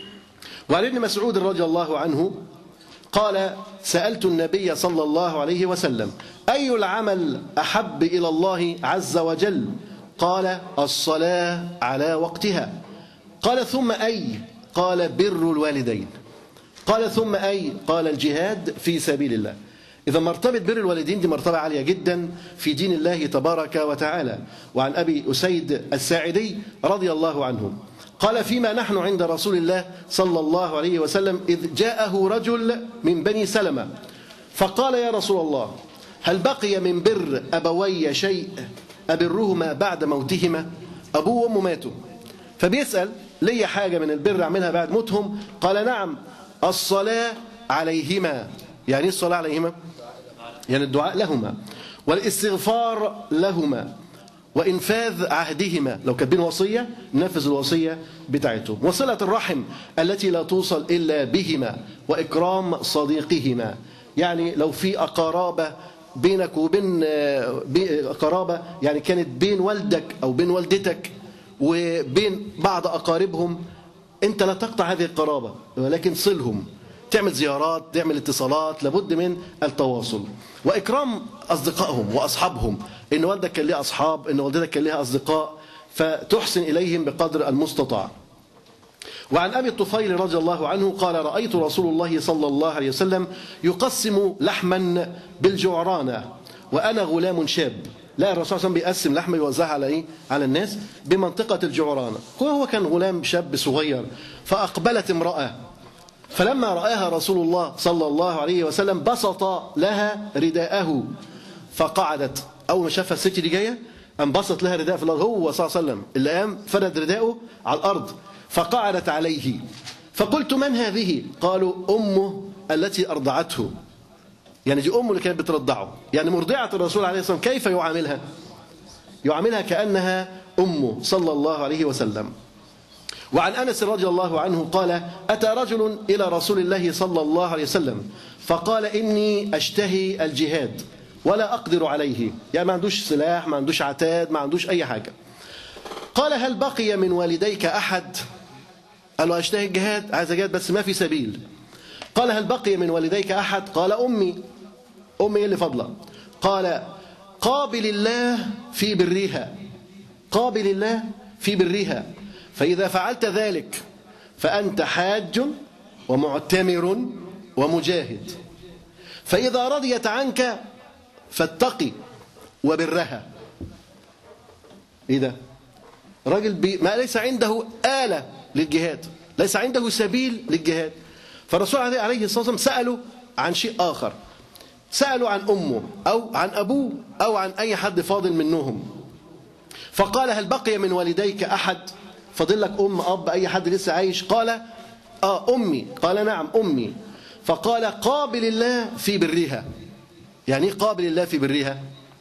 وعن ابن مسعود رضي الله عنه قال سألت النبي صلى الله عليه وسلم أي العمل أحب إلى الله عز وجل قال الصلاة على وقتها قال ثم أي قال بر الوالدين قال ثم أي قال الجهاد في سبيل الله إذا مرتبة بر الوالدين دي مرتبة عالية جدا في دين الله تبارك وتعالى وعن أبي أسيد الساعدي رضي الله عنه قال فيما نحن عند رسول الله صلى الله عليه وسلم إذ جاءه رجل من بني سلمة فقال يا رسول الله هل بقي من بر أبوي شيء أبرهما بعد موتهما أبوه وأمه ماتوا فبيسأل لي حاجة من البر أعملها بعد موتهم قال نعم الصلاة عليهما يعني إيه الصلاة عليهما يعني الدعاء لهما والاستغفار لهما وإنفاذ عهدهما لو كاتبين وصية نفذ الوصية بتاعتهم وصلة الرحم التي لا توصل إلا بهما وإكرام صديقهما يعني لو في أقرابة بينك وبين آه، بي- قرابة يعني كانت بين والدك أو بين والدتك وبين بعض أقاربهم أنت لا تقطع هذه القرابة ولكن صلهم تعمل زيارات تعمل اتصالات لابد من التواصل وإكرام أصدقائهم وأصحابهم إن والدك كان ليه أصحاب إن والدتك كان لها أصدقاء فتحسن إليهم بقدر المستطاع وعن أبي الطفيل رضي الله عنه قال رأيت رسول الله صلى الله عليه وسلم يقسم لحما بالجعرانة وأنا غلام شاب لا الرسول صلى الله عليه وسلم بيقسم لحمة يوزعها على إيه؟ على الناس بمنطقة الجعرانة هو كان غلام شاب صغير فأقبلت امرأة فلما رآها رسول الله صلى الله عليه وسلم بسط لها رداءه فقعدت أول ما شافها الست دي جاية انبسط لها رداء في الأرض هو صلى الله عليه وسلم اللي قام فرد رداءه على الأرض فقعدت عليه فقلت من هذه قالوا أمه التي أرضعته يعني دي أمه اللي كانت بترضعه يعني مرضعة الرسول عليه الصلاة والسلام كيف يعاملها يعاملها كأنها أمه صلى الله عليه وسلم وعن انس رضي الله عنه قال اتى رجل الى رسول الله صلى الله عليه وسلم فقال اني اشتهي الجهاد ولا اقدر عليه يعني ما عندوش سلاح ما عندوش عتاد ما عندوش اي حاجه قال هل بقي من والديك احد قال له اشتهي الجهاد عايز اجاهد بس ما في سبيل قال هل بقي من والديك احد قال امي امي اللي فضله قال قابل الله في برها قابل الله في برها فإذا فعلت ذلك فأنت حاج ومعتمر ومجاهد فإذا رضيت عنك فاتقي وبرها إيه ده؟ راجل بي ما ليس عنده آلة للجهاد ليس عنده سبيل للجهاد فالرسول عليه الصلاة والسلام سأله عن شيء آخر سألوا عن أمه أو عن أبوه أو عن أي حد فاضل منهم فقال هل بقي من والديك أحد فاضل لك أم أب أي حد لسه عايش قال آه أمي قال نعم أمي فقال قابل الله في برها يعني ايه قابل الله في برها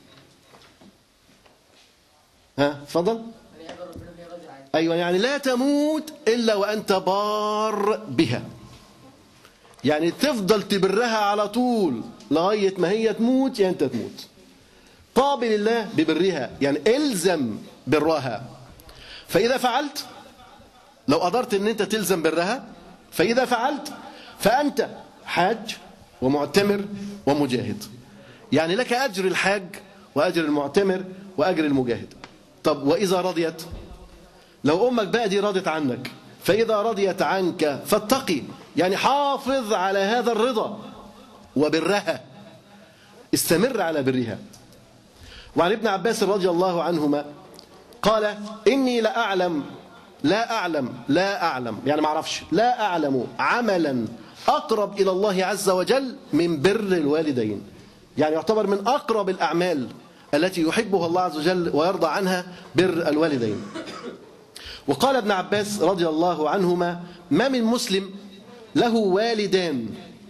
ها فضل أيوة يعني لا تموت إلا وأنت بار بها يعني تفضل تبرها على طول لغاية ما هي تموت يعني أنت تموت قابل الله ببرها يعني الزم برها فإذا فعلت لو قدرت ان انت تلزم برها فإذا فعلت فأنت حاج ومعتمر ومجاهد يعني لك أجر الحاج وأجر المعتمر وأجر المجاهد طب وإذا رضيت لو أمك بقى دي راضت عنك فإذا رضيت عنك فاتقي يعني حافظ على هذا الرضا وبرها استمر على برها وعن ابن عباس رضي الله عنهما قال إني لأعلم لا أعلم لا أعلم يعني ما أعرفش لا أعلم عملا أقرب إلى الله عز وجل من بر الوالدين يعني يعتبر من أقرب الأعمال التي يحبها الله عز وجل ويرضى عنها بر الوالدين وقال ابن عباس رضي الله عنهما ما من مسلم له والدان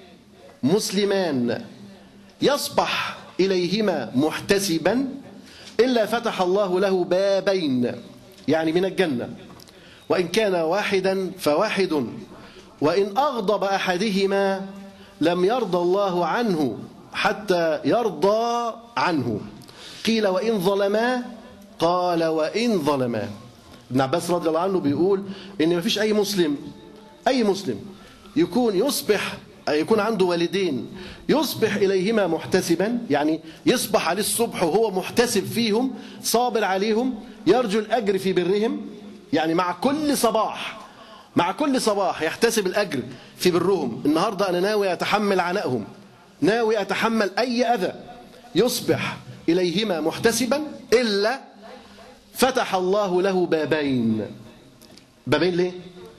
مسلمان يصبح إليهما محتسبا إلا فتح الله له بابين يعني من الجنة وإن كان واحدا فواحد وإن أغضب أحدهما لم يرضى الله عنه حتى يرضى عنه قيل وإن ظلما قال وإن ظلما ابن عباس رضي الله عنه بيقول إن ما فيش أي مسلم أي مسلم يكون يصبح يكون عنده والدين يصبح إليهما محتسبا يعني يصبح عليه الصبح وهو محتسب فيهم صابر عليهم يرجو الأجر في برهم يعني مع كل صباح مع كل صباح يحتسب الأجر في برهم النهاردة أنا ناوي أتحمل عنائهم ناوي أتحمل أي أذى يصبح إليهما محتسبا إلا فتح الله له بابين بابين ليه؟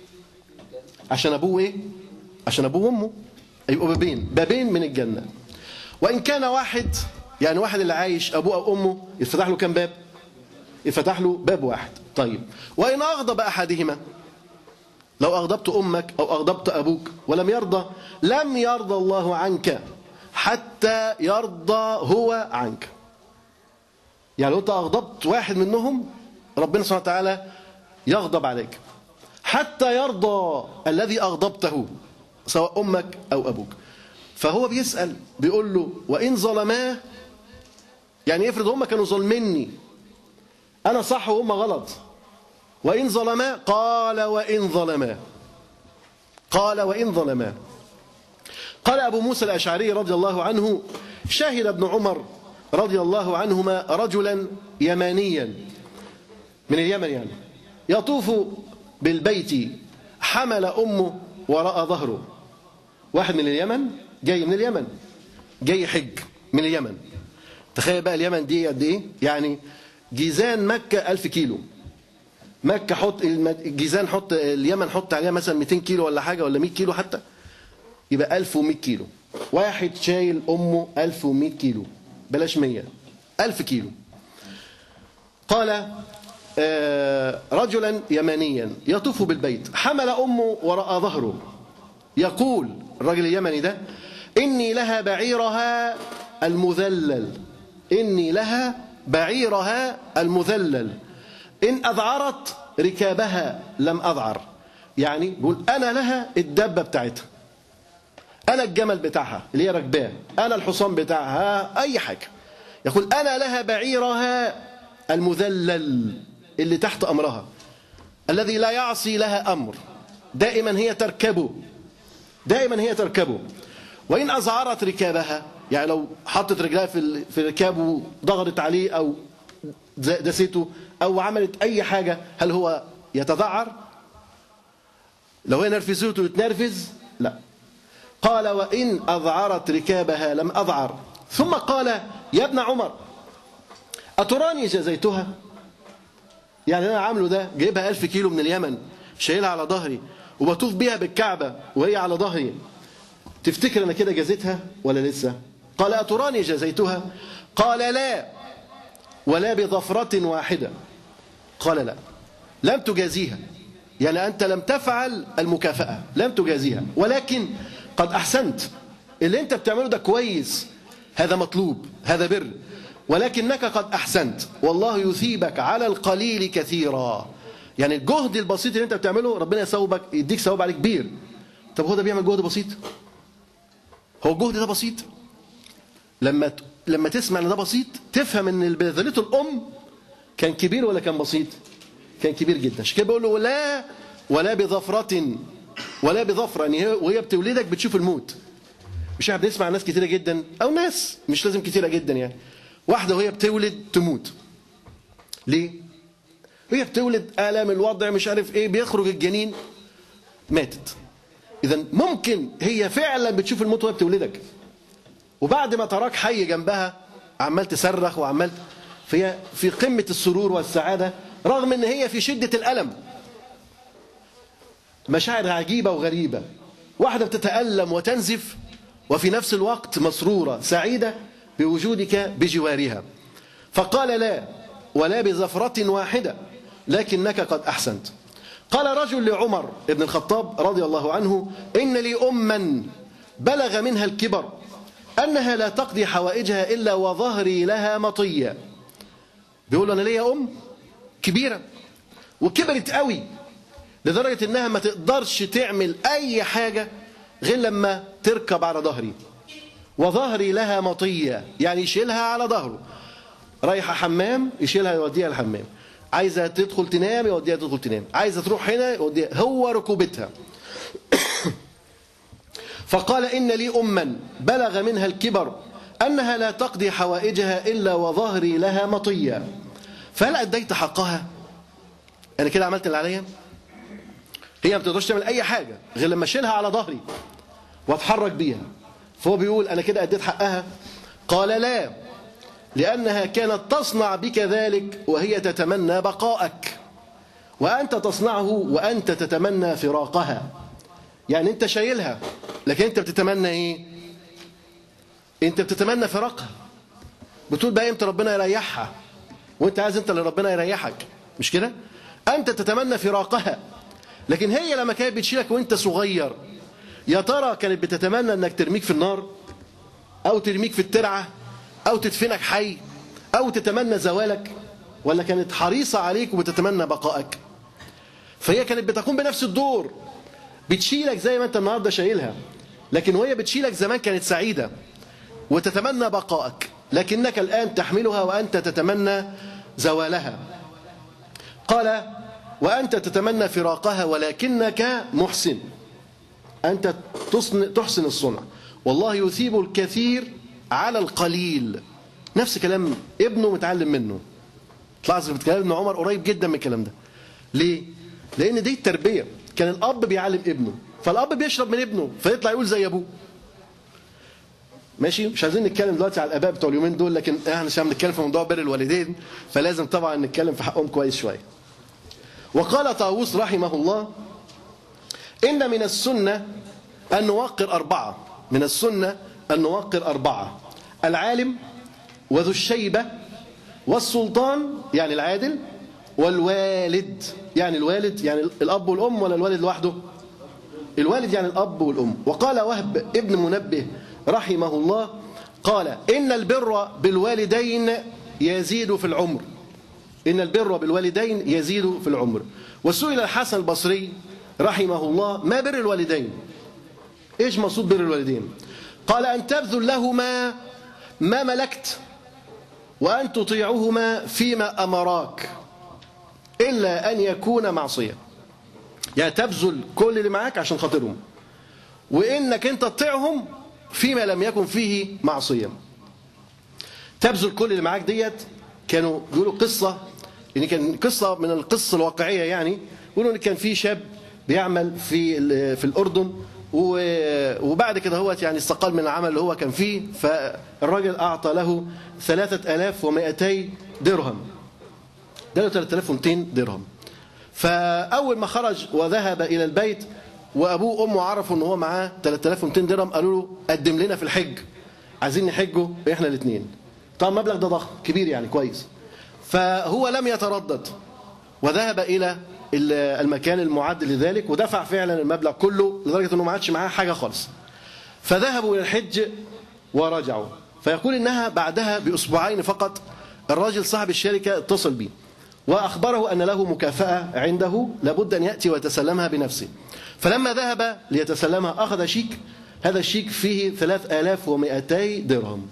عشان أبوه إيه؟ عشان أبوه وأمه يبقوا بابين بابين من الجنة وإن كان واحد يعني واحد اللي عايش أبوه أو أمه يتفتح له كم باب؟ يفتح له باب واحد طيب وإن أغضب أحدهما لو أغضبت أمك أو أغضبت أبوك ولم يرضى لم يرضى الله عنك حتى يرضى هو عنك يعني لو أنت أغضبت واحد منهم ربنا سبحانه وتعالى يغضب عليك حتى يرضى الذي أغضبته سواء أمك أو أبوك فهو بيسأل بيقول له وإن ظلماه يعني يفرض هم كانوا ظلمني أنا صح وهم غلط وإن ظلما قال وإن ظلما قال وإن ظلما قال أبو موسى الأشعري رضي الله عنه شهد ابن عمر رضي الله عنهما رجلا يمانيا من اليمن يعني يطوف بالبيت حمل أمه وراء ظهره واحد من اليمن جاي من اليمن جاي حج من اليمن تخيل بقى اليمن دي قد ايه يعني جيزان مكة ألف كيلو مكة حط الجيزان حط اليمن حط عليها مثلا 200 كيلو ولا حاجة ولا 100 كيلو حتى يبقى 1100 كيلو واحد شايل أمه 1100 كيلو بلاش 100 1000 كيلو قال آه، رجلا يمانيا يطوف بالبيت حمل أمه وراء ظهره يقول الرجل اليمني ده إني لها بعيرها المذلل إني لها بعيرها المذلل إن أذعرت ركابها لم أذعر يعني بيقول أنا لها الدبة بتاعتها أنا الجمل بتاعها اللي هي راكباه أنا الحصان بتاعها أي حاجة يقول أنا لها بعيرها المذلل اللي تحت أمرها الذي لا يعصي لها أمر دائما هي تركبه دائما هي تركبه وإن أزعرت ركابها يعني لو حطت رجلها في ال- في ركابه وضغطت عليه أو ز- دسته أو عملت أي حاجة هل هو يتذعر؟ لو هي نرفزته يتنرفز؟ لا قال وإن أذعرت ركابها لم أذعر ثم قال يا ابن عمر أتراني جزيتها يعني أنا عامله ده جايبها ألف كيلو من اليمن شايلها على ظهري وبطوف بيها بالكعبة وهي على ظهري تفتكر أنا كده جزيتها ولا لسه قال أتراني جزيتها قال لا ولا بظفرة واحدة قال لا لم تجازيها يعني أنت لم تفعل المكافأة لم تجازيها ولكن قد أحسنت اللي أنت بتعمله ده كويس هذا مطلوب هذا بر ولكنك قد أحسنت والله يثيبك على القليل كثيرا يعني الجهد البسيط اللي أنت بتعمله ربنا يثوبك يديك ثواب عليه كبير طب هو ده بيعمل جهد بسيط هو الجهد ده بسيط لما ت- لما تسمع ان ده بسيط تفهم ان اللي بذلته الام كان كبير ولا كان بسيط كان كبير جدا عشان كده بيقول له ولا ولا بظفرة ولا بظفرة يعني هي- وهي بتولدك بتشوف الموت مش احنا بنسمع ناس كتيرة جدا او ناس مش لازم كتيرة جدا يعني واحدة وهي بتولد تموت ليه؟ وهي بتولد آلام الوضع مش عارف ايه بيخرج الجنين ماتت اذا ممكن هي فعلا بتشوف الموت وهي بتولدك وبعد ما تراك حي جنبها عمال تصرخ وعمال فهي في قمة السرور والسعادة رغم ان هي في شدة الألم مشاعر عجيبة وغريبة واحدة بتتألم وتنزف وفي نفس الوقت مسرورة سعيدة بوجودك بجوارها فقال لا ولا بزفرة واحدة لكنك قد أحسنت قال رجل لعمر بن الخطاب رضي الله عنه إن لي أما بلغ منها الكبر أنها لا تقضي حوائجها إلا وظهري لها مطية بيقول له أنا ليا أم كبيرة وكبرت قوي لدرجة إنها ما تقدرش تعمل أي حاجة غير لما تركب على ظهري وظهري لها مطية يعني يشيلها على ظهره رايحة حمام يشيلها يوديها الحمام عايزة تدخل تنام يوديها تدخل تنام عايزة تروح هنا يوديها هو ركوبتها فقال إن لي أما بلغ منها الكبر أنها لا تقضي حوائجها إلا وظهري لها مطية فهل أديت حقها أنا كده عملت اللي عليا هي ما بتقدرش تعمل أي حاجة غير لما أشيلها على ظهري وأتحرك بيها فهو بيقول أنا كده أديت حقها قال لا لأنها كانت تصنع بك ذلك وهي تتمنى بقاءك وأنت تصنعه وأنت تتمنى فراقها يعني أنت شايلها لكن أنت بتتمنى إيه أنت بتتمنى فراقها بتقول بقى إمتى ربنا يريحها وأنت عايز أنت اللي ربنا يريحك مش كده أنت تتمنى فراقها لكن هي لما كانت بتشيلك وأنت صغير يا ترى كانت بتتمنى أنك ترميك في النار أو ترميك في الترعة أو تدفنك حي أو تتمنى زوالك ولا كانت حريصة عليك وبتتمنى بقائك فهي كانت بتقوم بنفس الدور بتشيلك زي ما أنت النهاردة شايلها لكن وهي بتشيلك زمان كانت سعيدة وتتمنى بقائك لكنك الآن تحملها وأنت تتمنى زوالها قال وأنت تتمنى فراقها ولكنك محسن أنت تصن- تحسن الصنع والله يثيب الكثير على القليل نفس كلام ابنه متعلم منه تلاحظ في كلام ابن عمر قريب جدا من الكلام ده ليه؟ لأن دي التربية كان الأب بيعلم ابنه فالأب بيشرب من ابنه فيطلع يقول زي أبوه ماشي مش عايزين نتكلم دلوقتي على الآباء بتوع اليومين دول لكن احنا عشان بنتكلم في موضوع بر الوالدين فلازم طبعا نتكلم في حقهم كويس شوية وقال طاووس رحمه الله إن من السنة أن نوقر أربعة من السنة أن نوقر أربعة العالم وذو الشيبة والسلطان يعني العادل والوالد يعني الوالد يعني الأب والأم ولا الوالد لوحده الوالد يعني الأب والأم وقال وهب ابن منبه رحمه الله قال إن البر بالوالدين يزيد في العمر إن البر بالوالدين يزيد في العمر وسئل الحسن البصري رحمه الله ما بر الوالدين إيش مقصود بر الوالدين قال أن تبذل لهما ما ملكت وأن تطيعهما فيما أمراك إلا أن يكون معصية يعني تبذل كل اللي معاك عشان خاطرهم وإنك أنت تطيعهم فيما لم يكن فيه معصية تبذل كل اللي معاك ديت كانوا بيقولوا قصة يعني كان قصة من القصة الواقعية يعني بيقولوا إن كان في شاب بيعمل في ال- في الأردن و- وبعد كده هو يعني استقال من العمل اللي هو كان فيه فالراجل أعطى له 3200 درهم ده له 3200 درهم فأول ما خرج وذهب إلى البيت وأبوه وأمه عرفوا إن هو معاه 3200 درهم قالوا له قدم لنا في الحج عايزين نحجه إحنا الاثنين طبعا المبلغ ده ضخم كبير يعني كويس فهو لم يتردد وذهب إلى ال- المكان المعد لذلك ودفع فعلا المبلغ كله لدرجة أنه ما عادش معاه حاجة خالص فذهبوا إلى الحج ورجعوا فيقول إنها بعدها بأسبوعين فقط الراجل صاحب الشركة اتصل بي وأخبره أن له مكافأة عنده لابد أن يأتي ويتسلمها بنفسه فلما ذهب ليتسلمها أخذ شيك هذا الشيك فيه 3200 درهم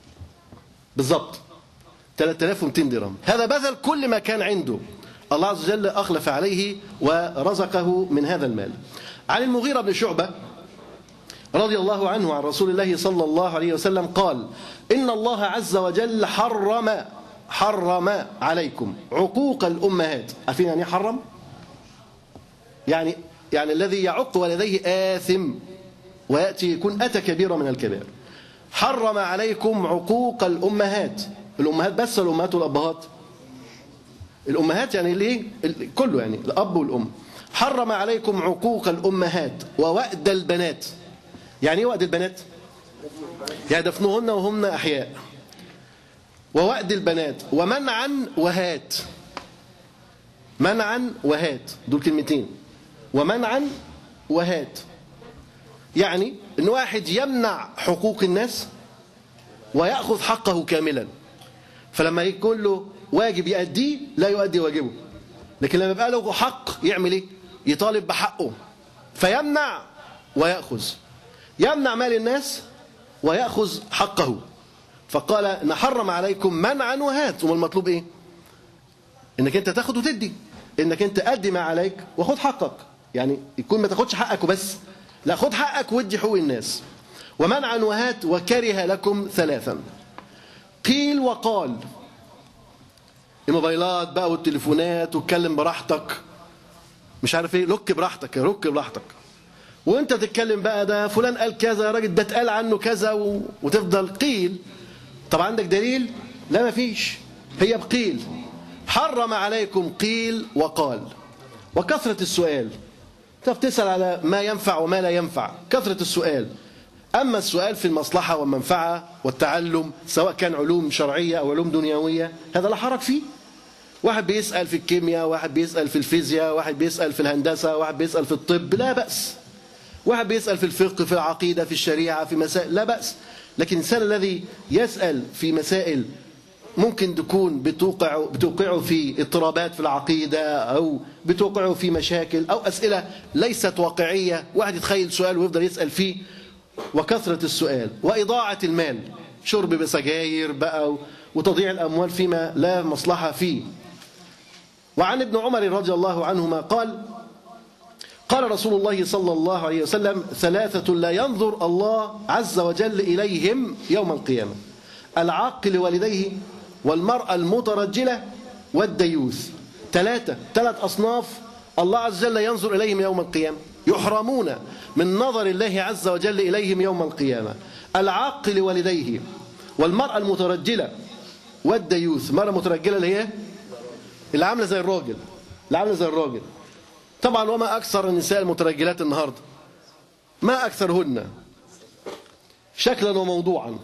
بالضبط 3200 درهم هذا بذل كل ما كان عنده الله عز وجل أخلف عليه ورزقه من هذا المال عن المغيرة بن شعبة رضي الله عنه عن رسول الله صلى الله عليه وسلم قال إن الله عز وجل حرم حرم عليكم عقوق الأمهات عارفين يعني إيه حرم يعني يعني الذي يعق والديه آثم ويأتي يكون أتى كبيرة من الكبائر حرم عليكم عقوق الأمهات الأمهات بس ولا الأمهات والأبهات الأمهات يعني ليه ال- كله يعني الأب والأم حرم عليكم عقوق الأمهات ووأد البنات يعني ايه وأد البنات يعني دفنهن وهن أحياء ووأد البنات ومنعا وهات منعا وهات دول كلمتين ومنعا وهات يعني ان واحد يمنع حقوق الناس ويأخذ حقه كاملا فلما يكون له واجب يأديه لا يؤدي واجبه لكن لما يبقى له حق يعمل ايه يطالب بحقه فيمنع ويأخذ يمنع مال الناس ويأخذ حقه فقال نحرم عليكم منعا وهات وما المطلوب ايه انك انت تاخد وتدي انك انت ادي ما عليك وخد حقك يعني يكون ما تاخدش حقك وبس لا خد حقك وادي حقوق الناس ومنعا وهات وكره لكم ثلاثا قيل وقال الموبايلات بقى والتليفونات واتكلم براحتك مش عارف ايه لك براحتك رك براحتك وانت تتكلم بقى ده فلان قال كذا يا راجل ده اتقال عنه كذا و... وتفضل قيل طب عندك دليل لا مفيش هي بقيل حرم عليكم قيل وقال وكثرة السؤال طب تسأل على ما ينفع وما لا ينفع كثرة السؤال أما السؤال في المصلحة والمنفعة والتعلم سواء كان علوم شرعية أو علوم دنيوية هذا لا حرج فيه واحد بيسأل في الكيمياء واحد بيسأل في الفيزياء واحد بيسأل في الهندسة واحد بيسأل في الطب لا بأس واحد بيسأل في الفقه في العقيدة في الشريعة في مسائل لا بأس لكن الإنسان الذي يسأل في مسائل ممكن تكون بتوقع بتوقعه في اضطرابات في العقيدة أو بتوقعه في مشاكل أو أسئلة ليست واقعية واحد يتخيل سؤال ويفضل يسأل فيه وكثرة السؤال وإضاعة المال شرب بسجاير بقى وتضييع الأموال فيما لا مصلحة فيه وعن ابن عمر رضي الله عنهما قال قال رسول الله صلى الله عليه وسلم ثلاثة لا ينظر الله عز وجل إليهم يوم القيامة العاق لوالديه والمرأة المترجلة والديوث ثلاثة ثلاث أصناف الله عز وجل ينظر إليهم يوم القيامة يحرمون من نظر الله عز وجل إليهم يوم القيامة العاق لوالديه والمرأة المترجلة والديوث المرأة المترجلة اللي هي اللي عاملة زي الراجل اللي عاملة زي الراجل طبعا وما أكثر النساء المترجلات النهاردة ما أكثرهن شكلا وموضوعا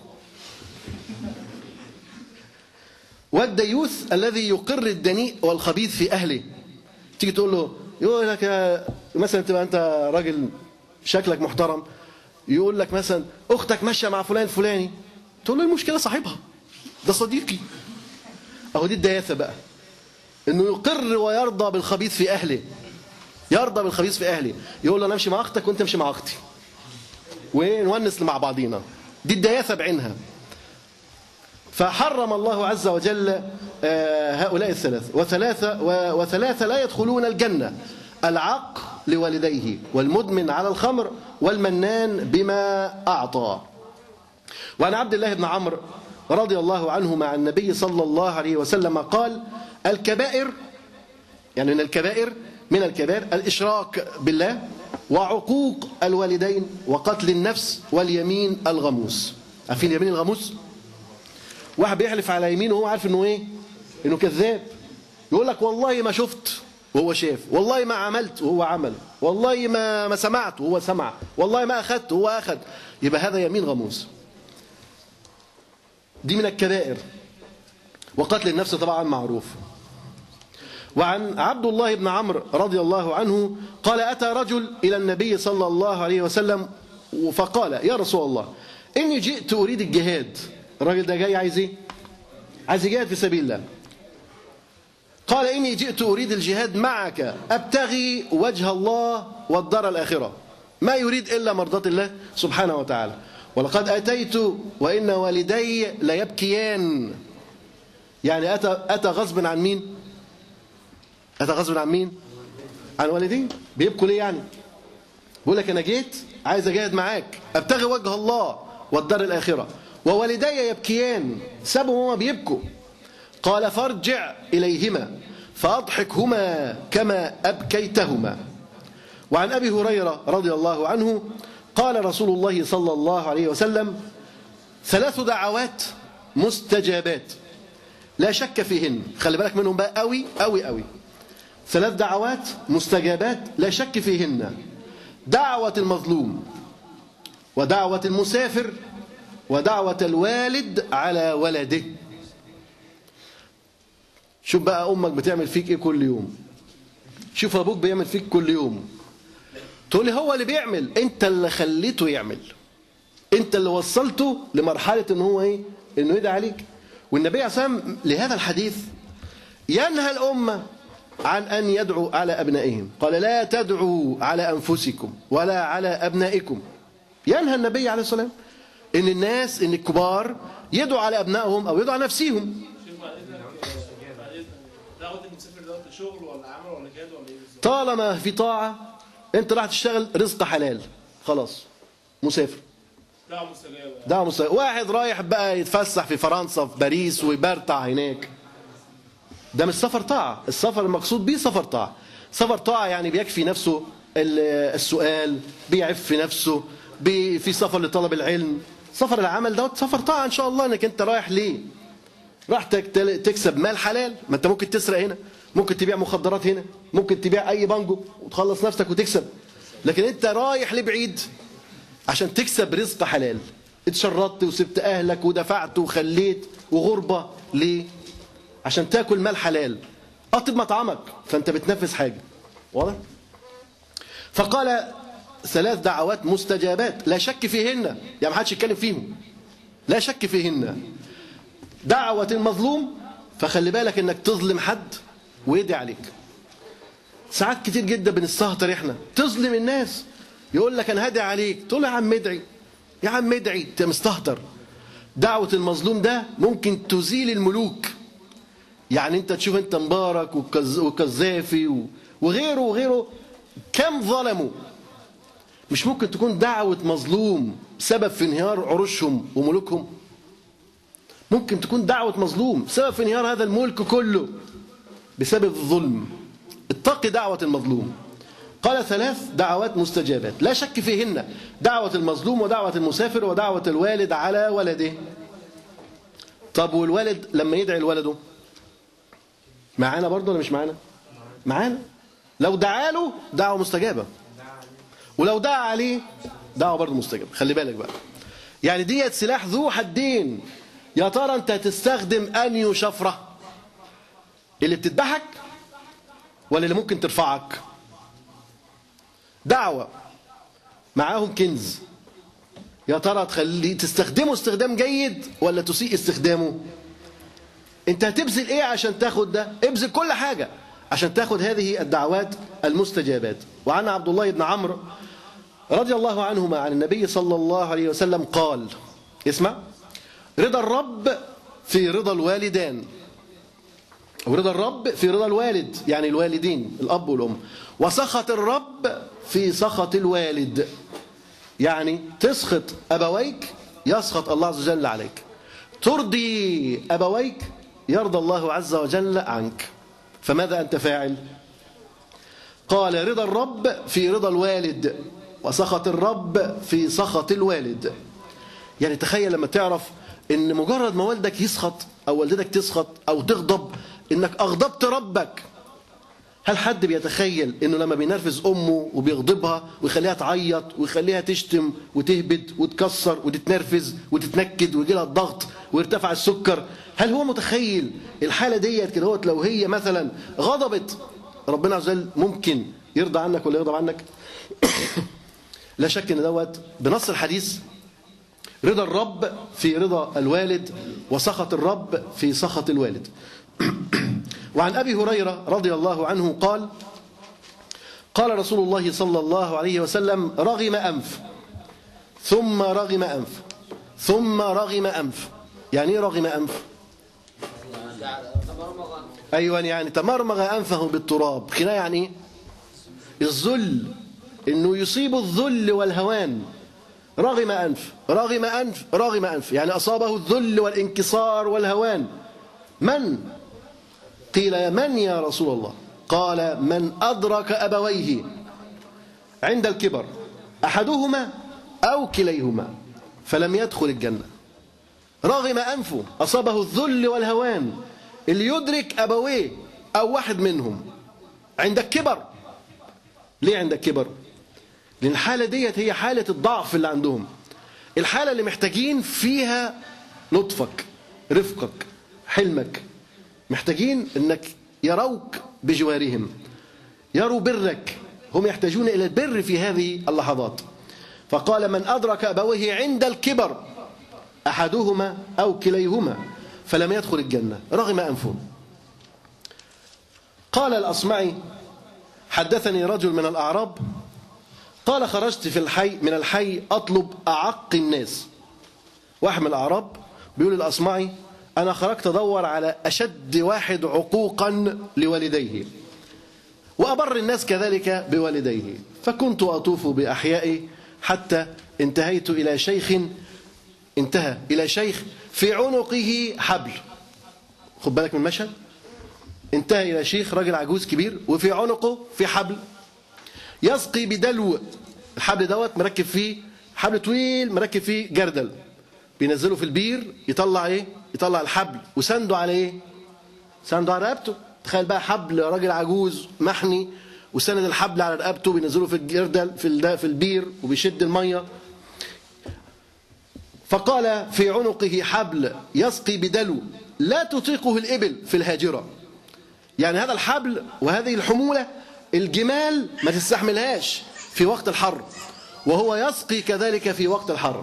والديوث الذي يقر الدنيء والخبيث في أهله تيجي تقول له يقول لك مثلا تبقى أنت راجل شكلك محترم يقول لك مثلا أختك ماشية مع فلان فلاني تقول له المشكلة صاحبها ده صديقي أهو دي الدياثة بقى إنه يقر ويرضى بالخبيث في أهله يرضى بالخبيث في أهله يقول له أنا أمشي مع أختك وأنت امشي مع أختي ونونس مع بعضينا دي الدياثة بعينها فحرم الله عز وجل هؤلاء الثلاث وثلاثة, وثلاثة لا يدخلون الجنة العق لوالديه والمدمن على الخمر والمنان بما أعطى وعن عبد الله بن عمرو رضي الله عنهما عن النبي صلى الله عليه وسلم قال الكبائر يعني من الكبائر من الكبائر الإشراك بالله وعقوق الوالدين وقتل النفس واليمين الغموس عارفين اليمين الغموس واحد بيحلف على يمينه وهو عارف انه ايه انه كذاب يقول لك والله ما شفت وهو شاف والله ما عملت وهو عمل والله ما ما سمعت وهو سمع والله ما اخذت وهو اخذ يبقى هذا يمين غموس دي من الكبائر وقتل النفس طبعا معروف وعن عبد الله بن عمرو رضي الله عنه قال أتى رجل إلى النبي صلى الله عليه وسلم فقال يا رسول الله إني جئت أريد الجهاد الراجل ده جاي عايز إيه عايز يجاهد في سبيل الله قال إني جئت أريد الجهاد معك أبتغي وجه الله والدار الآخرة ما يريد إلا مرضاة الله سبحانه وتعالى ولقد أتيت وإن والدي ليبكيان يعني أتى, أتى غصب عن مين أتى غصب عن مين عن والدين بيبكوا ليه يعني بيقول لك أنا جيت عايز أجاهد معاك أبتغي وجه الله والدار الآخرة ووالدي يبكيان سابهم هما بيبكوا قال فارجع إليهما فأضحكهما كما أبكيتهما وعن أبي هريرة رضي الله عنه قال رسول الله صلى الله عليه وسلم ثلاث دعوات مستجابات لا شك فيهن خلي بالك منهم بقى قوي قوي قوي ثلاث دعوات مستجابات لا شك فيهن دعوة المظلوم ودعوة المسافر ودعوة الوالد على ولده شوف بقى امك بتعمل فيك ايه كل يوم شوف ابوك بيعمل فيك كل يوم تقول لي هو اللي بيعمل انت اللي خليته يعمل انت اللي وصلته لمرحله ان هو ايه انه يدعي عليك والنبي عليه الصلاه والسلام لهذا الحديث ينهى الامه عن ان يدعوا على ابنائهم قال لا تدعوا على انفسكم ولا على ابنائكم ينهى النبي عليه الصلاه والسلام ان الناس ان الكبار يدعوا على ابنائهم او يدعوا على نفسهم شوف بعد اذنك بعد اذنك دعوه المسافر دوت شغل ولا عمل ولا جهاد ولا ايه بالظبط؟ طالما في طاعه انت راح تشتغل رزق حلال خلاص مسافر دعوه مستجابه ده مسافر واحد رايح بقى يتفسح في فرنسا في باريس ويبرطع هناك ده مش سفر طاعه السفر المقصود بيه سفر طاعه سفر طاعه يعني بيكفي نفسه ال- السؤال بيعف في نفسه بي في سفر لطلب العلم سفر العمل دوت سفر طاعه ان شاء الله انك انت رايح ليه راح تك- تكسب مال حلال ما انت ممكن تسرق هنا ممكن تبيع مخدرات هنا ممكن تبيع اي بانجو وتخلص نفسك وتكسب لكن انت رايح لبعيد عشان تكسب رزق حلال اتشردت وسبت اهلك ودفعت وخليت وغربه ليه عشان تاكل مال حلال اطب مطعمك فانت بتنفذ حاجه واضح فقال ثلاث دعوات مستجابات لا شك فيهن يعني ما حدش يتكلم فيهم لا شك فيهن دعوة المظلوم فخلي بالك انك تظلم حد ويدعي عليك ساعات كتير جدا بنستهتر احنا تظلم الناس يقول لك انا هدعي عليك تقول له يا عم ادعي يا عم ادعي انت مستهتر دعوة المظلوم ده ممكن تزيل الملوك يعني انت تشوف انت مبارك وكز- وكزافي و- وغيره وغيره كم ظلموا مش ممكن تكون دعوة مظلوم سبب في انهيار عروشهم وملوكهم ممكن تكون دعوة مظلوم سبب في انهيار هذا الملك كله بسبب الظلم اتقي دعوة المظلوم قال ثلاث دعوات مستجابات لا شك فيهن دعوة المظلوم ودعوة المسافر ودعوة الوالد على ولده طب والوالد لما يدعي لولده معانا برضه ولا مش معانا معانا لو دعا له دعوة مستجابة ولو دعا عليه دعوة برضه مستجابة خلي بالك بقى يعني ديت سلاح ذو حدين يا ترى انت هتستخدم انهي شفرة اللي بتذبحك ولا اللي ممكن ترفعك دعوة معاهم كنز يا ترى تخلي تستخدمه استخدام جيد ولا تسيء استخدامه انت هتبذل ايه عشان تاخد ده ابذل كل حاجة عشان تاخد هذه الدعوات المستجابات وعن عبد الله بن عمرو رضي الله عنهما عن النبي صلى الله عليه وسلم قال اسمع رضا الرب في رضا الوالدان ورضا الرب في رضا الوالد يعني الوالدين الأب والأم وسخط الرب في سخط الوالد يعني تسخط أبويك يسخط الله عز وجل عليك ترضي أبويك يرضى الله عز وجل عنك فماذا أنت فاعل قال رضا الرب في رضا الوالد وسخط الرب في سخط الوالد يعني تخيل لما تعرف ان مجرد ما والدك يسخط او والدتك تسخط او تغضب انك اغضبت ربك هل حد بيتخيل انه لما بينرفز امه وبيغضبها ويخليها تعيط ويخليها تشتم وتهبد وتكسر وتتنرفز وتتنكد ويجي لها الضغط ويرتفع السكر هل هو متخيل الحاله ديت كده هوت لو هي مثلا غضبت ربنا عز وجل ممكن يرضى عنك ولا يغضب عنك لا شك ان دوت بنص الحديث رضا الرب في رضا الوالد وسخط الرب في سخط الوالد وعن أبي هريرة رضي الله عنه قال قال رسول الله صلى الله عليه وسلم رغم أنف ثم رغم أنف ثم رغم أنف يعني ايه رغم أنف أيوة يعني تمرمغ أنفه بالتراب كناية يعني ايه الذل انه يصيب الذل والهوان رغم أنف رغم أنف رغم أنف يعني أصابه الذل والانكسار والهوان من قيل من يا رسول الله قال من أدرك أبويه عند الكبر أحدهما أو كليهما فلم يدخل الجنة رغم أنفه أصابه الذل والهوان اللي يدرك أبويه أو واحد منهم عند الكبر ليه عند الكبر لأن الحالة ديت هي حالة الضعف اللي عندهم الحالة اللي محتاجين فيها لطفك رفقك حلمك محتاجين انك يروك بجوارهم يروا برك هم يحتاجون الى البر في هذه اللحظات فقال من ادرك ابويه عند الكبر احدهما او كليهما فلم يدخل الجنه رغم انفه قال الاصمعي حدثني رجل من الاعراب قال خرجت في الحي من الحي اطلب اعق الناس واحد من الاعراب بيقول الاصمعي انا خرجت ادور على اشد واحد عقوقا لوالديه وابر الناس كذلك بوالديه فكنت اطوف باحياء حتى انتهيت الى شيخ انتهى الى شيخ في عنقه حبل خد بالك من المشهد انتهى الى شيخ راجل عجوز كبير وفي عنقه في حبل يسقي بدلو الحبل دوت مركب فيه حبل طويل مركب فيه جردل بينزله في البير يطلع ايه يطلع الحبل وسنده على ايه سنده على رقبته تخيل بقى حبل راجل عجوز محني وسند الحبل على رقبته بينزله في الجردل في الد- في البير وبيشد الميه فقال في عنقه حبل يسقي بدلو لا تطيقه الإبل في الهاجرة يعني هذا الحبل وهذه الحمولة الجمال ما تستحملهاش في وقت الحر وهو يسقي كذلك في وقت الحر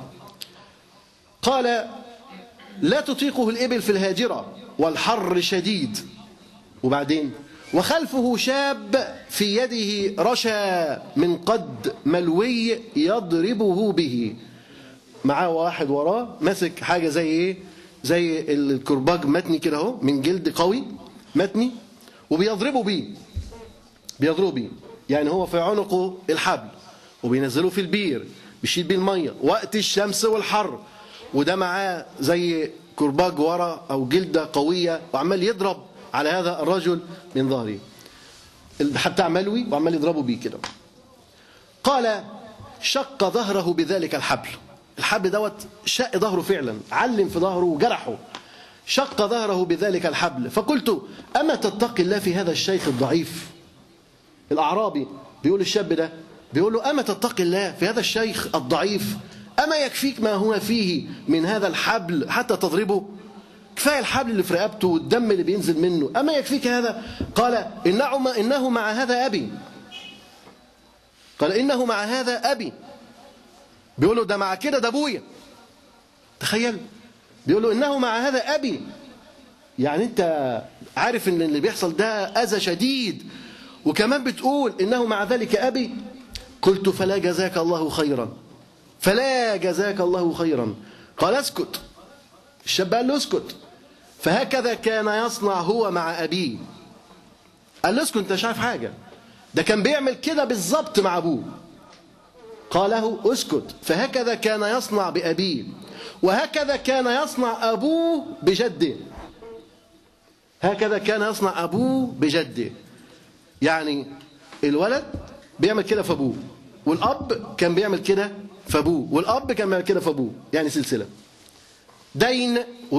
قال لا تطيقه الإبل في الهاجرة والحر شديد وبعدين وخلفه شاب في يده رشا من قد ملوي يضربه به معاه واحد وراه ماسك حاجه زي ايه زي الكرباج متني كده اهو من جلد قوي متني وبيضربوا بيه بيضربوا بيه يعني هو في عنقه الحبل وبينزلوه في البير بيشيل بيه الميه وقت الشمس والحر وده معاه زي كرباج ورا او جلده قويه وعمال يضرب على هذا الرجل من ظهره بتاع ملوي وعمال يضربوا بيه كده قال شق ظهره بذلك الحبل الحبل دوت شق ظهره فعلا علم في ظهره وجرحه شق ظهره بذلك الحبل فقلت أما تتقي الله في هذا الشيخ الضعيف الأعرابي بيقول الشاب ده بيقول له أما تتقي الله في هذا الشيخ الضعيف أما يكفيك ما هو فيه من هذا الحبل حتى تضربه كفاية الحبل اللي في رقبته والدم اللي بينزل منه أما يكفيك هذا قال إنه, إنه مع هذا أبي قال إنه مع هذا أبي بيقول له ده مع كده ده أبويا تخيل بيقول له إنه مع هذا أبي يعني أنت عارف إن اللي بيحصل ده أذى شديد وكمان بتقول إنه مع ذلك أبي قلت فلا جزاك الله خيرا فلا جزاك الله خيرا قال اسكت الشاب قال له اسكت فهكذا كان يصنع هو مع أبيه قال له اسكت انت مش عارف حاجة ده كان بيعمل كده بالظبط مع أبوه قال له اسكت فهكذا كان يصنع بأبيه وهكذا كان يصنع أبوه بجده هكذا كان يصنع أبوه بجده يعني الولد بيعمل كده في أبوه والأب كان بيعمل كده في أبوه والأب كان بيعمل كده في أبوه يعني سلسلة دين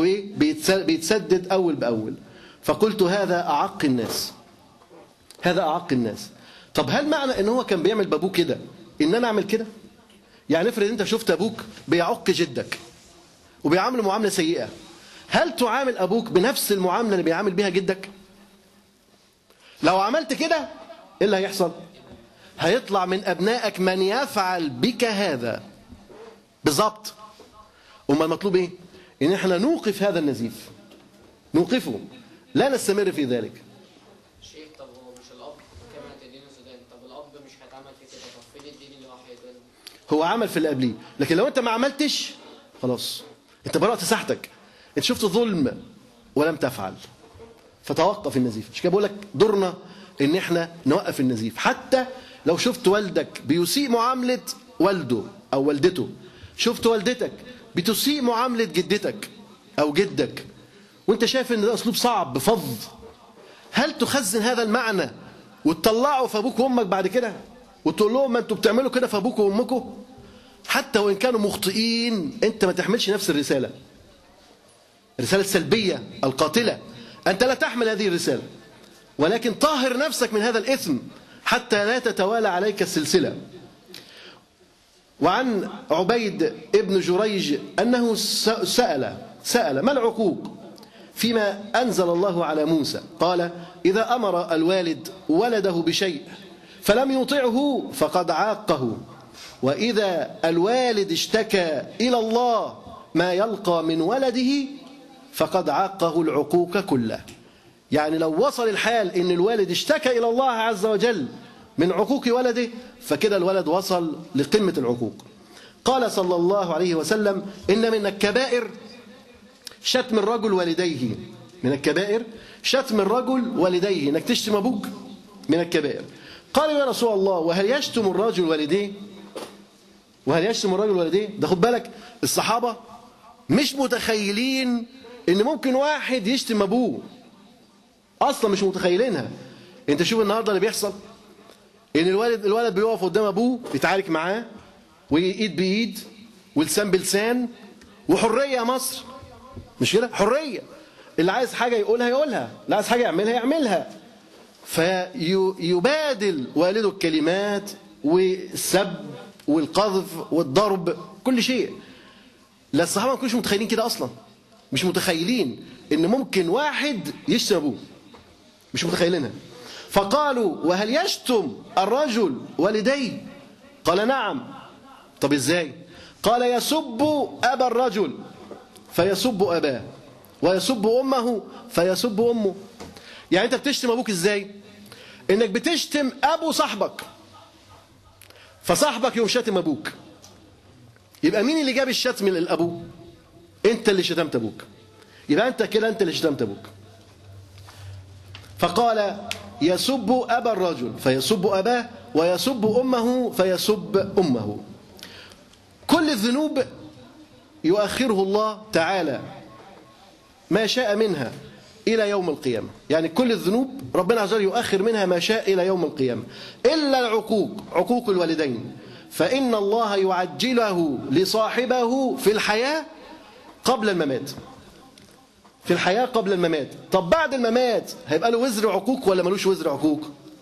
وبيتسدد أول بأول فقلت هذا أعق الناس هذا أعق الناس طب هل معنى ان هو كان بيعمل بابوه كده ان انا اعمل كده يعني افرض انت شفت ابوك بيعق جدك وبيعامله معامله سيئه هل تعامل ابوك بنفس المعامله اللي بيعامل بيها جدك لو عملت كده ايه اللي هيحصل هيطلع من ابنائك من يفعل بك هذا بالظبط امال المطلوب ايه ان احنا نوقف هذا النزيف نوقفه لا نستمر في ذلك شيخ طب هو مش الاب كما تدين السودان طب الاب مش هيتعمل في كده طب فين الدين اللي هو هيتولد هو عمل في اللي قبليه لكن لو انت ما عملتش خلاص انت برأت ساحتك انت شفت ظلم ولم تفعل فتوقف النزيف مش كده بقول لك دورنا ان احنا نوقف النزيف حتى لو شفت والدك بيسيء معامله والده او والدته شفت والدتك بتسيء معامله جدتك او جدك وانت شايف ان ده اسلوب صعب بفظ هل تخزن هذا المعنى وتطلعه في ابوك وامك بعد كده وتقول لهم ما انتوا بتعملوا كده في ابوكم وامكم حتى وان كانوا مخطئين انت ما تحملش نفس الرساله الرساله السلبيه القاتله انت لا تحمل هذه الرساله ولكن طهر نفسك من هذا الاثم حتى لا تتوالى عليك السلسله وعن عبيد ابن جريج انه سال سال ما العقوق فيما أنزل الله على موسى قال إذا أمر الوالد ولده بشيء فلم يطعه فقد عاقه وإذا الوالد اشتكى إلى الله ما يلقى من ولده فقد عاقه العقوق كله يعني لو وصل الحال ان الوالد اشتكى الى الله عز وجل من عقوق ولده فكده الولد وصل لقمه العقوق قال صلى الله عليه وسلم ان من الكبائر شتم الرجل والديه من الكبائر شتم الرجل والديه انك تشتم ابوك من الكبائر قال يا رسول الله وهل يشتم الرجل والديه وهل يشتم الرجل والديه ده خد بالك الصحابه مش متخيلين ان ممكن واحد يشتم ابوه اصلا مش متخيلينها انت شوف النهارده اللي بيحصل ان الولد الولد بيقف قدام ابوه يتعارك معاه وايد بايد ولسان بلسان وحريه يا مصر مش كده حريه اللي عايز حاجه يقولها يقولها اللي عايز حاجه يعملها يعملها فيبادل والده الكلمات والسب والقذف والضرب كل شيء لا الصحابه ما كانوش متخيلين كده اصلا مش متخيلين ان ممكن واحد يشتم ابوه مش متخيلينها فقالوا وهل يشتم الرجل والديه قال نعم طب ازاي قال يسب ابا الرجل فيسب اباه ويسب امه فيسب امه يعني انت بتشتم ابوك ازاي انك بتشتم ابو صاحبك فصاحبك يقوم شاتم ابوك يبقى مين اللي جاب الشتم للابو انت اللي شتمت ابوك يبقى انت كده انت اللي شتمت ابوك فقال يسب ابا الرجل فيسب اباه ويسب امه فيسب امه كل الذنوب يؤخره الله تعالى ما شاء منها إلى يوم القيامة يعني كل الذنوب ربنا عز وجل يؤخر منها ما شاء إلى يوم القيامة إلا العقوق عقوق الوالدين فإن الله يعجله لصاحبه في الحياة قبل الممات في الحياة قبل الممات طب بعد الممات هيبقى له وزر عقوق ولا ملوش وزر عقوق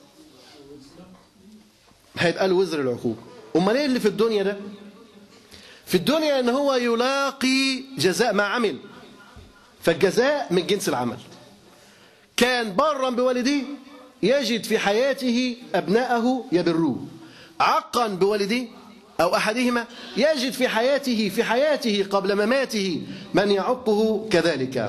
هيبقى له وزر العقوق امال ايه اللي في الدنيا ده في الدنيا ان هو يلاقي جزاء ما عمل فالجزاء من جنس العمل كان برا بوالديه يجد في حياته ابناءه يبروه عقا بوالديه او احدهما يجد في حياته في حياته قبل مماته من يعقه كذلك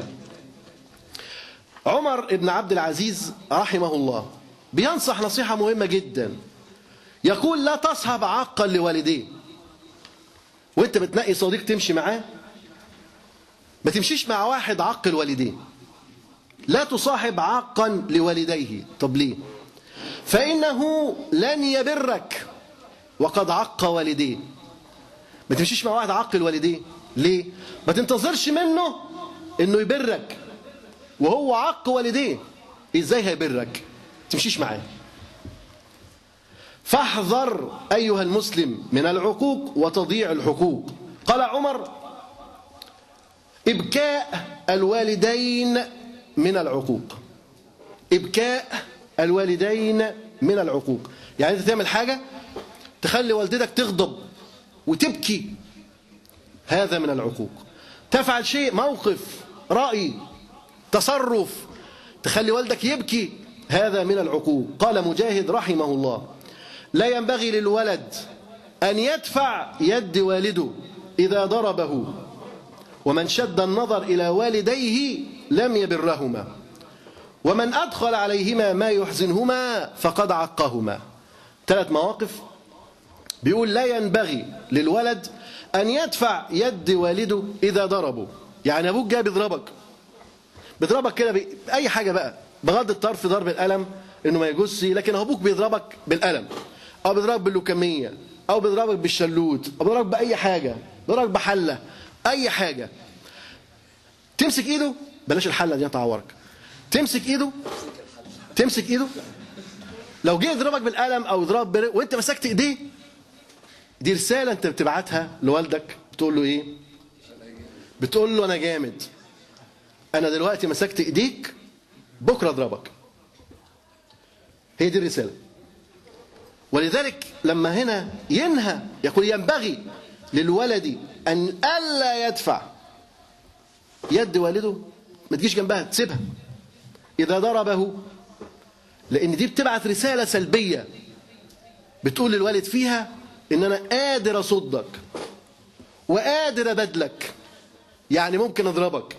عمر بن عبد العزيز رحمه الله بينصح نصيحه مهمه جدا يقول لا تصحب عاقا لوالديه وانت بتنقي صديق تمشي معاه ما تمشيش مع واحد عق الوالديه لا تصاحب عاقا لوالديه طب ليه فانه لن يبرك وقد عق والديه ما تمشيش مع واحد عق الوالديه ليه ما تنتظرش منه انه يبرك وهو عق والديه ازاي هيبرك تمشيش معاه فاحذر ايها المسلم من العقوق وتضييع الحقوق قال عمر ابكاء الوالدين من العقوق ابكاء الوالدين من العقوق يعني انت تعمل حاجه تخلي والدتك تغضب وتبكي هذا من العقوق تفعل شيء موقف رأي تصرف تخلي والدك يبكي هذا من العقوق قال مجاهد رحمه الله لا ينبغي للولد أن يدفع يد والده إذا ضربه ومن شد النظر إلى والديه لم يبرهما ومن أدخل عليهما ما يحزنهما فقد عقهما ثلاث مواقف بيقول لا ينبغي للولد أن يدفع يد والده إذا ضربه يعني أبوك جاي بيضربك بيضربك كده بأي حاجة بقى بغض الطرف ضرب القلم إنه ما يجوزش لكن أبوك بيضربك بالقلم أو بيضربك باللوكمية أو بيضربك بالشلوت أو بيضربك بأي حاجة بيضربك بحلة أي حاجة تمسك إيده بلاش الحلة دي هتعورك تمسك إيده تمسك إيده لو جه يضربك بالقلم أو يضربك بر... وأنت مسكت إيديه دي رسالة أنت بتبعتها لوالدك بتقول له إيه؟ بتقول له أنا جامد أنا دلوقتي مسكت إيديك بكرة أضربك هي دي الرسالة ولذلك لما هنا ينهى يقول ينبغي للولد أن ألا يدفع يد والده ما تجيش جنبها تسيبها إذا ضربه لأن دي بتبعت رسالة سلبية بتقول للوالد فيها إن أنا قادر أصدك وقادر أبدلك يعني ممكن أضربك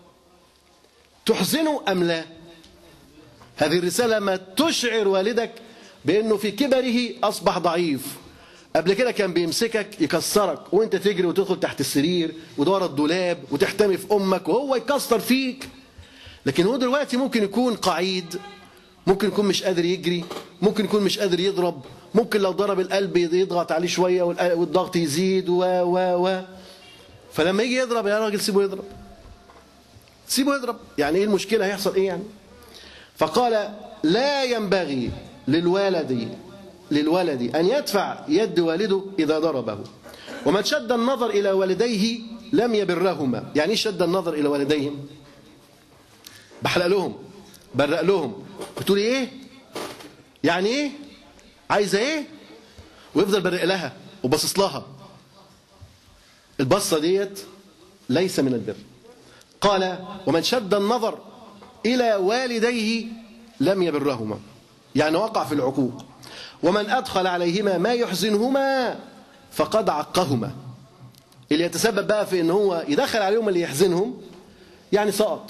تحزنه أم لا هذه الرسالة ما تشعر والدك بأنه في كبره أصبح ضعيف قبل كده كان بيمسكك يكسرك وانت تجري وتدخل تحت السرير ودور الدولاب وتحتمي في امك وهو يكسر فيك لكن هو دلوقتي ممكن يكون قعيد ممكن يكون مش قادر يجري ممكن يكون مش قادر يضرب ممكن لو ضرب القلب يضغط عليه شويه والق- والضغط يزيد و و و فلما يجي يضرب يا راجل سيبه يضرب سيبه يضرب يعني ايه المشكله هيحصل ايه يعني فقال لا ينبغي للولد للولد أن يدفع يد والده إذا ضربه ومن شد النظر إلى والديه لم يبرهما يعني ايه شد النظر إلى والديهم بحلق لهم برق لهم بتقولي ايه يعني ايه عايزه ايه ويفضل برق لها وباصص لها البصه ديت ليس من البر قال ومن شد النظر إلى والديه لم يبرهما يعني وقع في العقوق ومن أدخل عليهما ما يحزنهما فقد عقهما اللي يتسبب بقى في ان هو يدخل عليهم اللي يحزنهم يعني سقط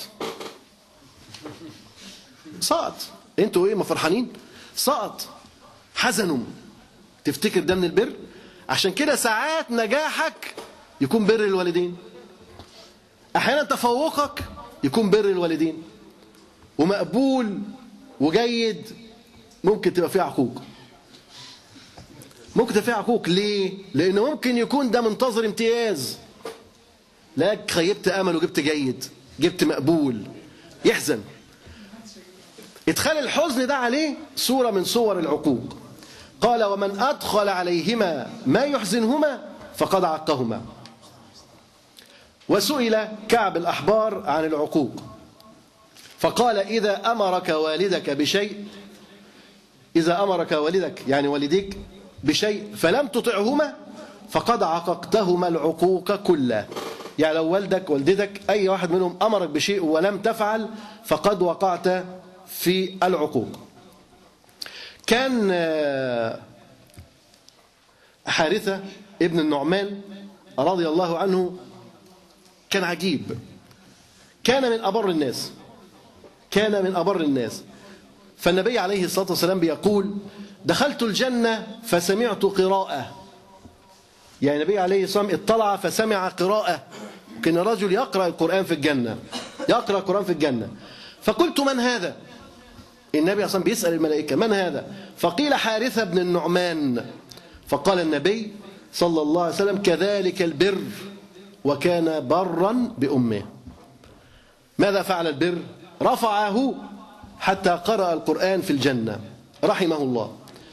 سقط انتوا ايه ما فرحانين سقط حزنوا تفتكر ده من البر عشان كده ساعات نجاحك يكون بر الوالدين احيانا تفوقك يكون بر الوالدين ومقبول وجيد ممكن تبقى فيه عقوق ممكن تبقى فيه عقوق ليه لانه ممكن يكون ده منتظر امتياز لا خيبت امل وجبت جيد جبت مقبول يحزن ادخال الحزن ده عليه صورة من صور العقوق قال ومن أدخل عليهما ما يحزنهما فقد عقهما وسئل كعب الأحبار عن العقوق فقال إذا أمرك والدك بشيء إذا أمرك والدك يعني والديك بشيء فلم تطعهما فقد عققتهما العقوق كلها يعني لو والدك والدتك أي واحد منهم أمرك بشيء ولم تفعل فقد وقعت في العقوق كان حارثة ابن النعمان رضي الله عنه كان عجيب كان من أبر الناس كان من أبر الناس فالنبي عليه الصلاة والسلام بيقول دخلت الجنة فسمعت قراءة يعني النبي عليه الصلاة والسلام اطلع فسمع قراءة كان رجل يقرأ القرآن في الجنة يقرأ القرآن في الجنة فقلت من هذا النبي أصلا بيسأل الملائكة من هذا فقيل حارثة بن النعمان فقال النبي صلى الله عليه وسلم كذلك البر وكان برا بأمه ماذا فعل البر رفعه حتى قرأ القرآن في الجنة رحمه الله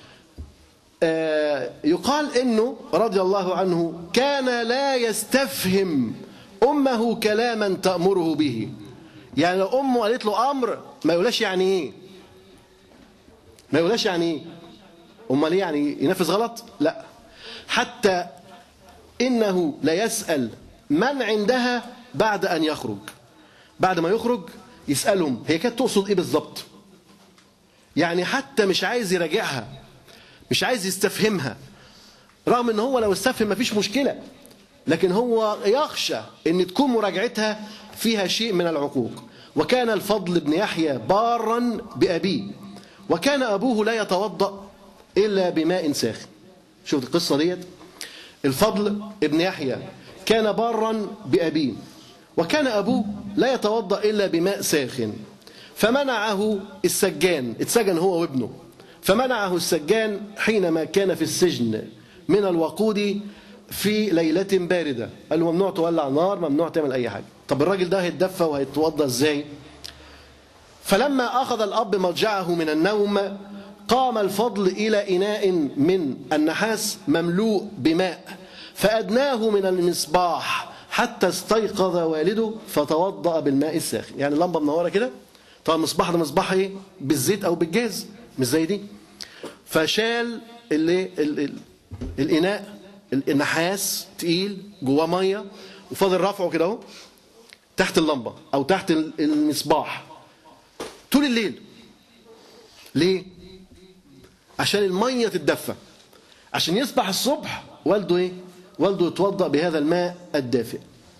يقال انه رضي الله عنه كان لا يستفهم امه كلاما تامره به يعني لو امه قالت له امر ما يقولش يعني ايه ما يقولش يعني ايه امال ايه يعني ينفذ غلط لا حتى انه لا يسال من عندها بعد ان يخرج بعد ما يخرج يسالهم هي كانت تقصد ايه بالظبط يعني حتى مش عايز يراجعها مش عايز يستفهمها رغم ان هو لو استفهم مفيش مشكلة لكن هو يخشى ان تكون مراجعتها فيها شيء من العقوق وكان الفضل بن يحيى بارا بأبيه وكان أبوه لا يتوضأ إلا بماء ساخن شوف القصة ديت الفضل ابن يحيى كان بارا بأبيه وكان أبوه لا يتوضأ إلا بماء ساخن فمنعه السجان اتسجن هو وابنه فمنعه السجان حينما كان في السجن من الوقود في ليلة باردة قال له ممنوع تولع نار ممنوع تعمل أي حاجة طب الراجل ده هيتدفى وهيتوضى ازاي فلما أخذ الأب مضجعه من النوم قام الفضل إلى إناء من النحاس مملوء بماء فأدناه من المصباح حتى استيقظ والده فتوضأ بالماء الساخن يعني اللمبة منورة كده طبعا المصباح ده مصباح ايه بالزيت او بالجاز مش زي دي فشال اللي ال ال الاناء النحاس تقيل جواه ميه وفضل رافعه كده اهو تحت اللمبة أو تحت المصباح طول الليل ليه؟ عشان المية تتدفى عشان يصبح الصبح والده ايه؟ والده يتوضأ بهذا الماء الدافئ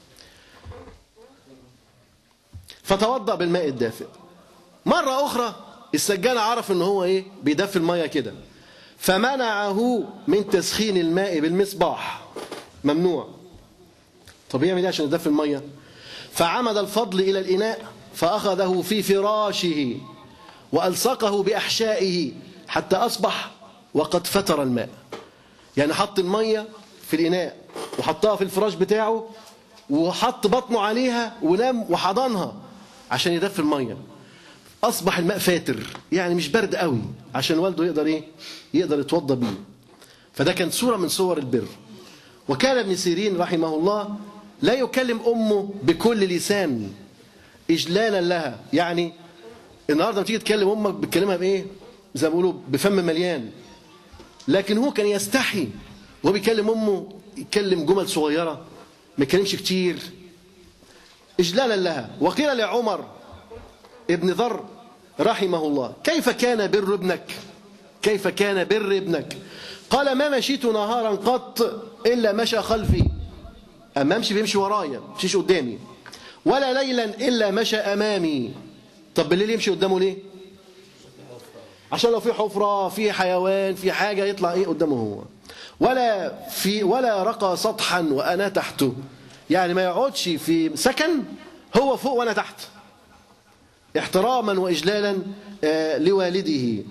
فتوضأ بالماء الدافئ مرة أخرى السجان عرف ان هو ايه بيدفي المية كده فمنعه من تسخين الماء بالمصباح ممنوع طب يعمل ايه عشان يدفي المية فعمد الفضل إلى الإناء فأخذه في فراشه وألصقه بأحشائه حتى أصبح وقد فتر الماء يعني حط المية في الإناء وحطها في الفراش بتاعه وحط بطنه عليها ونام وحضنها عشان يدفي المية أصبح الماء فاتر يعني مش برد قوي عشان والده يقدر إيه يقدر يتوضى بيه فده كان صورة من صور البر وكان ابن سيرين رحمه الله لا يكلم أمه بكل لسان إجلالا لها يعني النهاردة لما تيجي تكلم أمك بتكلمها بإيه زي ما بيقولوا بفم مليان لكن هو كان يستحي وهو بيكلم أمه يتكلم جمل صغيرة ما يتكلمش كتير إجلالا لها وقيل لعمر ابن ذر رحمه الله كيف كان بر ابنك كيف كان بر ابنك قال ما مشيت نهارا قط إلا مشى خلفي أما أمشي بيمشي ورايا مشيش قدامي ولا ليلا إلا مشى أمامي طب بالليل يمشي قدامه ليه عشان لو في حفرة في حيوان في حاجة يطلع إيه قدامه هو ولا في ولا رقى سطحا وأنا تحته يعني ما يقعدش في سكن هو فوق وأنا تحت احتراما وإجلالا آه، لوالده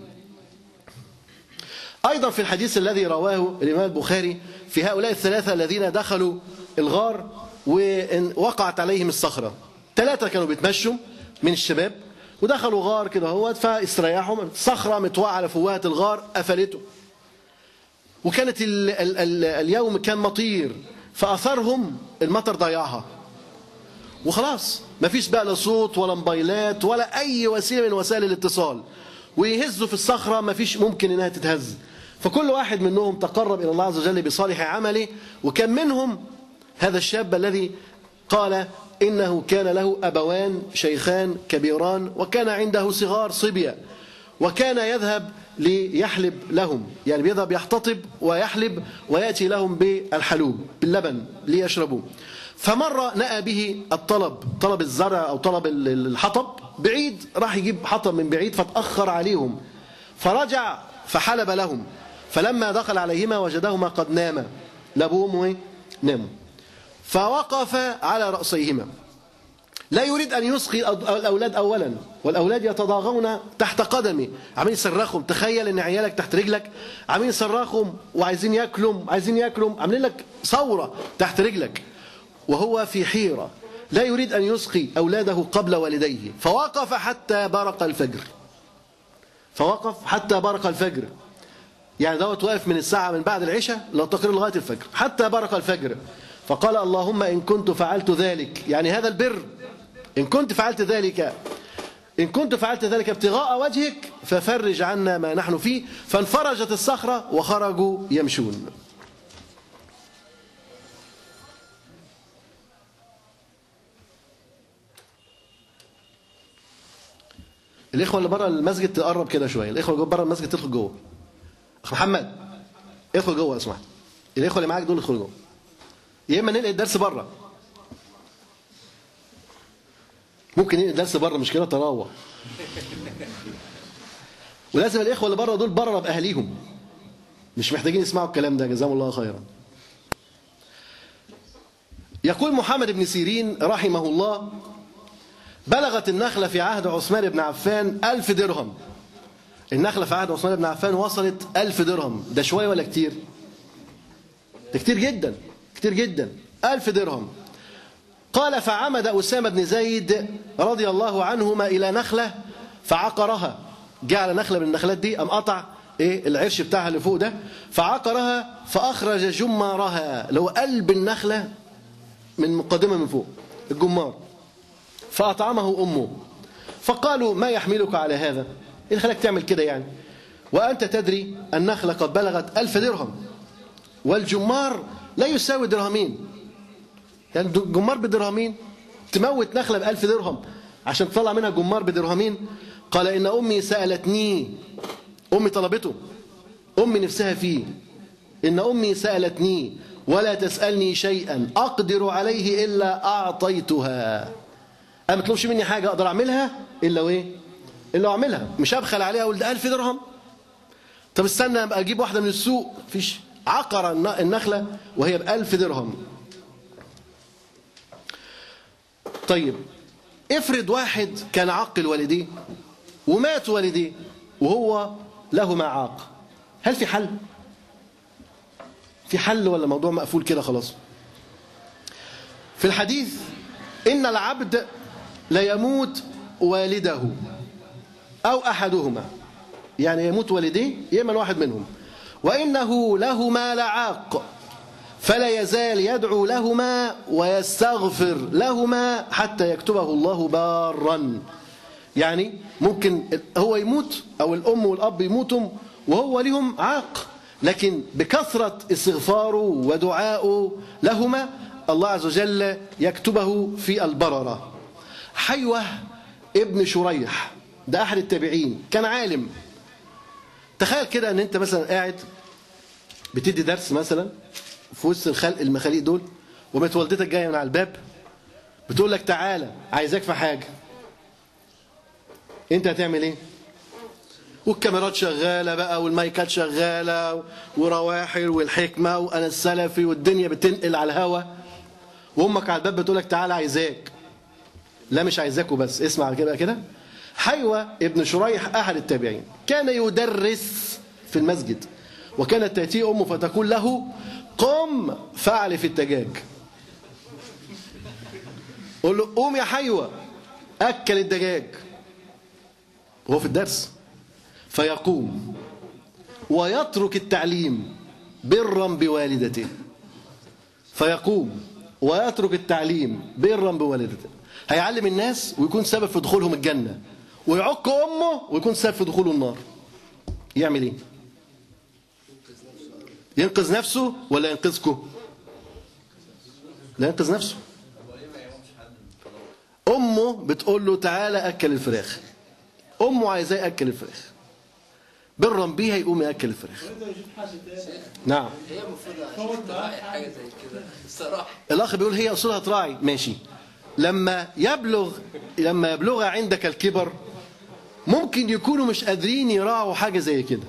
أيضا في الحديث الذي رواه الإمام البخاري في هؤلاء الثلاثة الذين دخلوا الغار ووقعت عليهم الصخرة ثلاثة كانوا بيتمشوا من الشباب ودخلوا غار كده هو فاستريحوا صخرة متوقعة على فوهة الغار قفلته وكانت ال ال ال اليوم كان مطير فأثرهم المطر ضيعها وخلاص مفيش بقى لا صوت ولا موبايلات ولا أي وسيلة من وسائل الاتصال ويهزوا في الصخرة مفيش ممكن إنها تتهز فكل واحد منهم تقرب إلى الله عز وجل بصالح عمله وكان منهم هذا الشاب الذي قال إنه كان له أبوان شيخان كبيران وكان عنده صغار صبية وكان يذهب ليحلب لهم يعني بيذهب يحتطب ويحلب ويأتي لهم بالحلوب باللبن ليشربوا فمرة نأى به الطلب طلب الزرع أو طلب الحطب بعيد راح يجيب حطب من بعيد فتأخر عليهم فرجع فحلب لهم فلما دخل عليهما وجدهما قد ناما لابوهم وإيه؟ ناموا فوقف على رأسيهما لا يريد أن يسقي الأولاد أولا والأولاد يتضاغون تحت قدمه عمالين يصرخهم تخيل أن عيالك تحت رجلك عمالين يصرخهم وعايزين ياكلوا عايزين ياكلوا عاملين لك ثورة تحت رجلك وهو في حيرة لا يريد أن يسقي أولاده قبل والديه فوقف حتى برق الفجر فوقف حتى برق الفجر يعني دوت واقف من الساعة من بعد العشاء لو تقريبا لغاية الفجر حتى برق الفجر فقال اللهم إن كنت فعلت ذلك يعني هذا البر إن كنت فعلت ذلك إن كنت فعلت ذلك ابتغاء وجهك ففرج عنا ما نحن فيه فانفرجت الصخرة وخرجوا يمشون الإخوة اللي بره المسجد تقرب كده شوية الإخوة اللي بره المسجد تدخل جوه أخ محمد ادخل جوه لو سمحت الإخوة اللي معاك دول ادخلوا جوه يا إما ننقل الدرس بره ممكن ننقل الدرس بره مش كده تراوح ولازم الإخوة اللي بره دول بره بأهليهم مش محتاجين يسمعوا الكلام ده جزاهم الله خيرا يقول محمد بن سيرين رحمه الله بلغت النخلة في عهد عثمان بن عفان ألف درهم النخلة في عهد عثمان بن عفان وصلت ألف درهم ده شوية ولا كتير ده كتير جدا كتير جدا ألف درهم قال فعمد أسامة بن زيد رضي الله عنهما إلى نخلة فعقرها جعل نخلة من النخلات دي أم قطع إيه العرش بتاعها اللي فوق ده فعقرها فأخرج جمارها اللي هو قلب النخلة من مقدمة من فوق الجمار فأطعمه أمه فقالوا ما يحملك على هذا إيه اللي خلاك تعمل كده يعني وأنت تدري النخلة قد بلغت ألف درهم والجمار لا يساوي درهمين يعني الجمار بدرهمين تموت نخلة بألف درهم عشان تطلع منها جمار بدرهمين قال إن أمي سألتني أمي طلبته أمي نفسها فيه إن أمي سألتني ولا تسألني شيئا أقدر عليه إلا أعطيتها أنا ما تطلبش مني حاجة أقدر أعملها إلا وإيه إلا أعملها مش أبخل عليها أقول ده ألف درهم طب استنى أبقى أجيب واحدة من السوق فيش عقر الن- النخلة وهي بألف درهم طيب افرض واحد كان عاقل والديه ومات والديه وهو له ما عاق هل في حل في حل ولا موضوع مقفول كده خلاص في الحديث إن العبد ليموت والده أو أحدهما يعني يموت والديه يا إما واحد منهم وإنه لهما لعاق فلا يزال يدعو لهما ويستغفر لهما حتى يكتبه الله بارا يعني ممكن هو يموت أو الأم والأب يموتوا وهو لهم عاق لكن بكثرة استغفاره ودعائه لهما الله عز وجل يكتبه في البررة حيوة ابن شريح ده أحد التابعين كان عالم تخيل كده ان انت مثلا قاعد بتدي درس مثلا في وسط الخلق المخاليق دول ومت والدتك جايه من على الباب بتقول لك تعالى عايزاك في حاجه انت هتعمل ايه والكاميرات شغاله بقى والمايكات شغاله ورواحل والحكمه وانا السلفي والدنيا بتنقل على الهوا وامك على الباب بتقول لك تعالى عايزاك لا مش عايزاك وبس اسمع كده كده حيوة ابن شريح أحد التابعين كان يدرس في المسجد وكانت تأتيه أمه فتقول له قم فاعلف الدجاج قول له قوم يا حيوة أكل الدجاج وهو في الدرس فيقوم ويترك التعليم برا بوالدته فيقوم ويترك التعليم برا بوالدته هيعلم الناس ويكون سبب في دخولهم الجنة ويعق أمه ويكون سبب في دخوله النار يعمل ايه ينقذ نفسه ولا ينقذكم لا ينقذ نفسه أمه بتقول له تعالى أكل الفراخ أمه عايزاه يأكل الفراخ برا بيها يقوم يأكل الفراخ نعم هي المفروض تراعي حاجه زي كده الصراحه الأخ بيقول هي أصولها تراعي ماشي لما يبلغ لما يبلغ عندك الكبر ممكن يكونوا مش قادرين يراعوا حاجة زي كده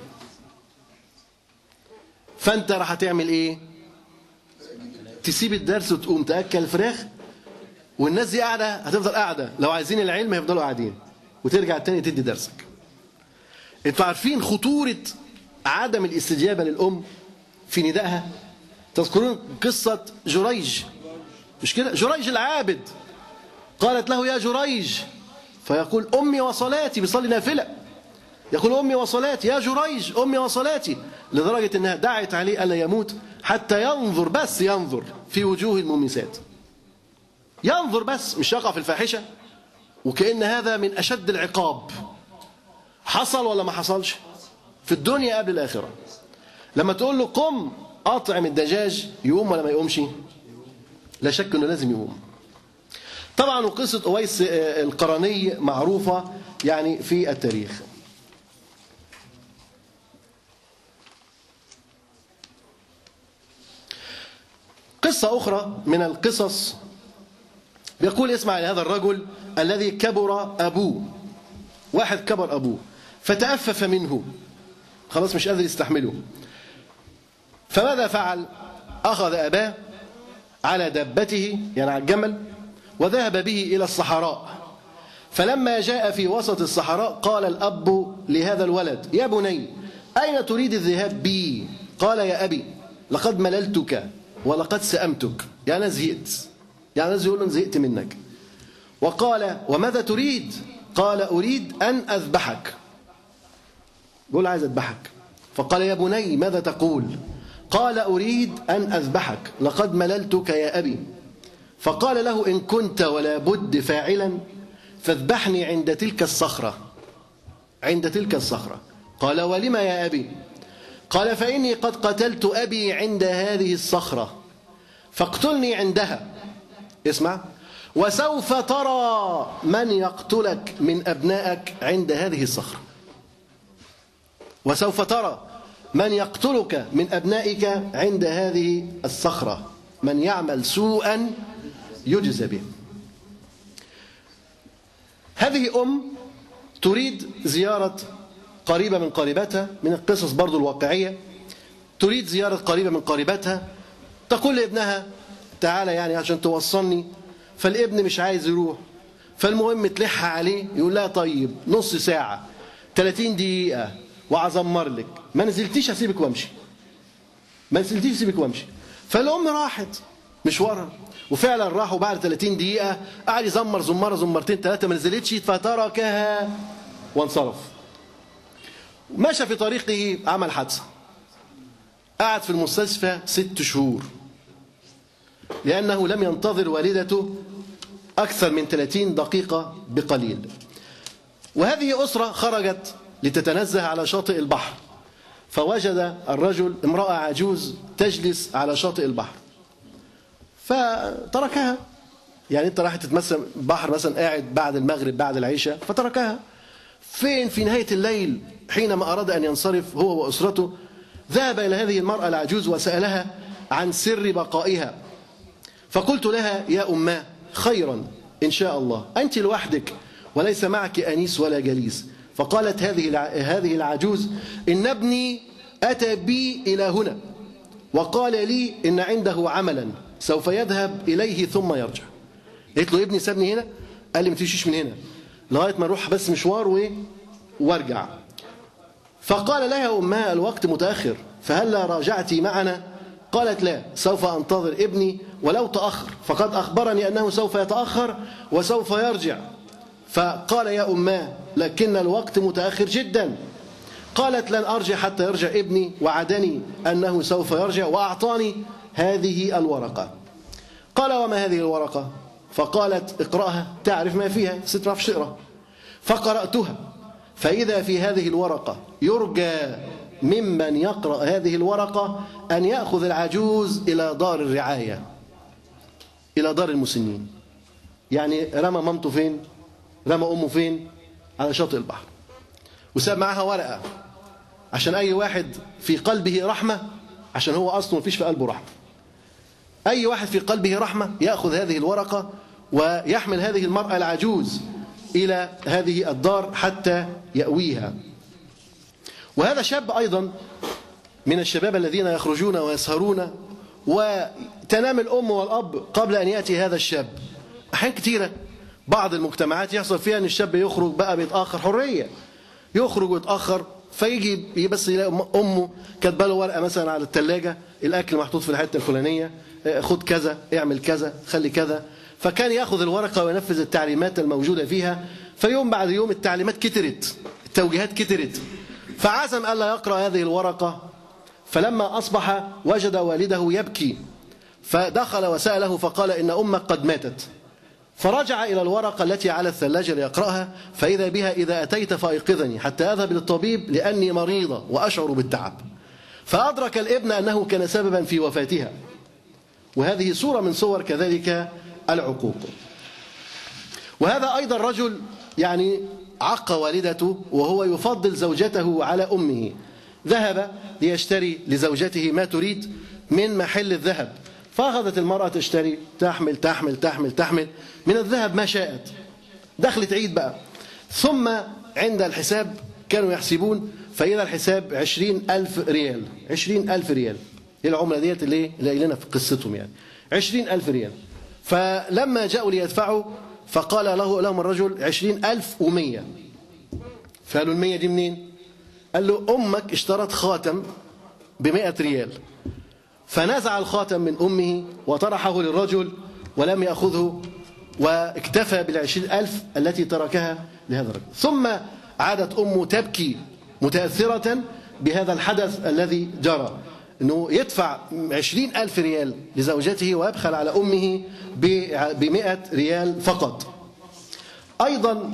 فأنت راح هتعمل إيه تسيب الدرس وتقوم تأكل الفراخ والناس دي قاعدة هتفضل قاعدة لو عايزين العلم هيفضلوا قاعدين وترجع تاني تدي درسك انتوا عارفين خطورة عدم الاستجابة للأم في ندائها تذكرون قصة جريج مش كده جريج العابد قالت له يا جريج فيقول أمي وصلاتي بيصلي نافلة يقول أمي وصلاتي يا جريج أمي وصلاتي لدرجة أنها دعت عليه ألا يموت حتى ينظر بس ينظر في وجوه المميسات ينظر بس مش يقع في الفاحشة وكأن هذا من أشد العقاب حصل ولا ما حصلش في الدنيا قبل الآخرة لما تقول له قم أطعم الدجاج يقوم ولا ما يقومش لا شك أنه لازم يقوم طبعا وقصة أويس القرني معروفة يعني في التاريخ قصة أخرى من القصص يقول اسمع لهذا الرجل الذي كبر أبوه واحد كبر أبوه فتأفف منه خلاص مش قادر يستحمله فماذا فعل أخذ أباه على دبته يعني على الجمل وذهب به إلى الصحراء فلما جاء في وسط الصحراء قال الأب لهذا الولد يا بني أين تريد الذهاب بي قال يا أبي لقد مللتك ولقد سأمتك يعني أنا زهقت يعني لازم يقول له زهقت منك وقال وماذا تريد قال أريد أن أذبحك يقول عايز أذبحك فقال يا بني ماذا تقول قال أريد أن أذبحك لقد مللتك يا أبي فقال له إن كنت ولا بد فاعلا فاذبحني عند تلك الصخرة عند تلك الصخرة قال ولم يا أبي قال فإني قد قتلت أبي عند هذه الصخرة فاقتلني عندها اسمع وسوف ترى من يقتلك من أبنائك عند هذه الصخرة وسوف ترى من يقتلك من أبنائك عند هذه الصخرة من يعمل سوءا يجزى به هذه أم تريد زيارة قريبة من قريبتها من القصص برضو الواقعية تريد زيارة قريبة من قريبتها تقول لابنها تعالى يعني عشان توصلني فالابن مش عايز يروح فالمهم تلح عليه يقول لها طيب نص ساعة 30 دقيقة وأزمر لك ما نزلتيش هسيبك وامشي ما نزلتيش هسيبك وامشي فالأم راحت مشوارها وفعلا راحوا بعد 30 دقيقة قعد يزمر زمرة زمرتين ثلاثة ما نزلتش فتركها وانصرف مشى في طريقه عمل حادثة قعد في المستشفى ست شهور لأنه لم ينتظر والدته أكثر من 30 دقيقة بقليل وهذه أسرة خرجت لتتنزه على شاطئ البحر فوجد الرجل امرأة عجوز تجلس على شاطئ البحر فتركها يعني انت رايح تتمثل بحر مثلا قاعد بعد المغرب بعد العشاء فتركها فين في نهاية الليل حينما أراد أن ينصرف هو وأسرته ذهب إلى هذه المرأة العجوز وسألها عن سر بقائها فقلت لها يا أماه خيرا إن شاء الله أنت لوحدك وليس معك أنيس ولا جليس فقالت هذه هذه العجوز إن ابني أتى بي إلى هنا وقال لي إن عنده عملا سوف يذهب إليه ثم يرجع قلت له ابني سابني هنا قال لي ما تمشيش من هنا لغاية ما نروح بس مشوار و... وارجع فقال لها أمها الوقت متأخر فهلا راجعتي معنا قالت لا سوف أنتظر ابني ولو تأخر فقد أخبرني أنه سوف يتأخر وسوف يرجع فقال يا أماه لكن الوقت متأخر جدا قالت لن أرجع حتى يرجع ابني وعدني أنه سوف يرجع وأعطاني هذه الورقة قال وما هذه الورقة فقالت اقرأها تعرف ما فيها ست ما تقرأ فقرأتها فإذا في هذه الورقة يرجى ممن يقرأ هذه الورقة أن يأخذ العجوز إلى دار الرعاية إلى دار المسنين يعني رمى مامته فين رمى أمه فين على شاطئ البحر وساب معاها ورقة عشان أي واحد في قلبه رحمة عشان هو أصلا مفيش في قلبه رحمة أي واحد في قلبه رحمة يأخذ هذه الورقة ويحمل هذه المرأة العجوز إلى هذه الدار حتى يأويها وهذا شاب أيضا من الشباب الذين يخرجون ويسهرون وتنام الأم والأب قبل أن يأتي هذا الشاب أحيان كثيرة بعض المجتمعات يحصل فيها أن الشاب يخرج بقى بيتأخر حرية يخرج ويتأخر فيجي بس يلاقي أمه كاتبه له ورقة مثلا على الثلاجة الأكل محطوط في الحتة الفلانية خد كذا اعمل كذا خلي كذا فكان ياخذ الورقة وينفذ التعليمات الموجودة فيها فيوم بعد يوم التعليمات كترت التوجيهات كترت فعزم ألا يقرأ هذه الورقة فلما أصبح وجد والده يبكي فدخل وسأله فقال إن أمك قد ماتت فرجع إلى الورقة التي على الثلاجة ليقرأها فإذا بها إذا أتيت فأيقظني حتى أذهب للطبيب لأني مريضة وأشعر بالتعب فأدرك الابن أنه كان سببا في وفاتها وهذه صورة من صور كذلك العقوق وهذا أيضا رجل يعني عق والدته وهو يفضل زوجته على أمه ذهب ليشتري لزوجته ما تريد من محل الذهب فأخذت المرأة تشتري تحمل تحمل تحمل تحمل من الذهب ما شاءت دخلت عيد بقى ثم عند الحساب كانوا يحسبون فإذا الحساب عشرين ألف ريال عشرين ألف ريال هي العملة ديت اللي اللي قايلينها في قصتهم يعني عشرين ألف ريال فلما جاءوا ليدفعوا فقال له لهم الرجل عشرين ألف ومية فقالوا المية دي منين قال له أمك اشترت خاتم بمئة ريال فنزع الخاتم من أمه وطرحه للرجل ولم يأخذه واكتفى بالعشرين ألف التي تركها لهذا الرجل ثم عادت أمه تبكي متأثرة بهذا الحدث الذي جرى أنه يدفع عشرين ألف ريال لزوجته ويبخل على أمه بمئة ريال فقط أيضا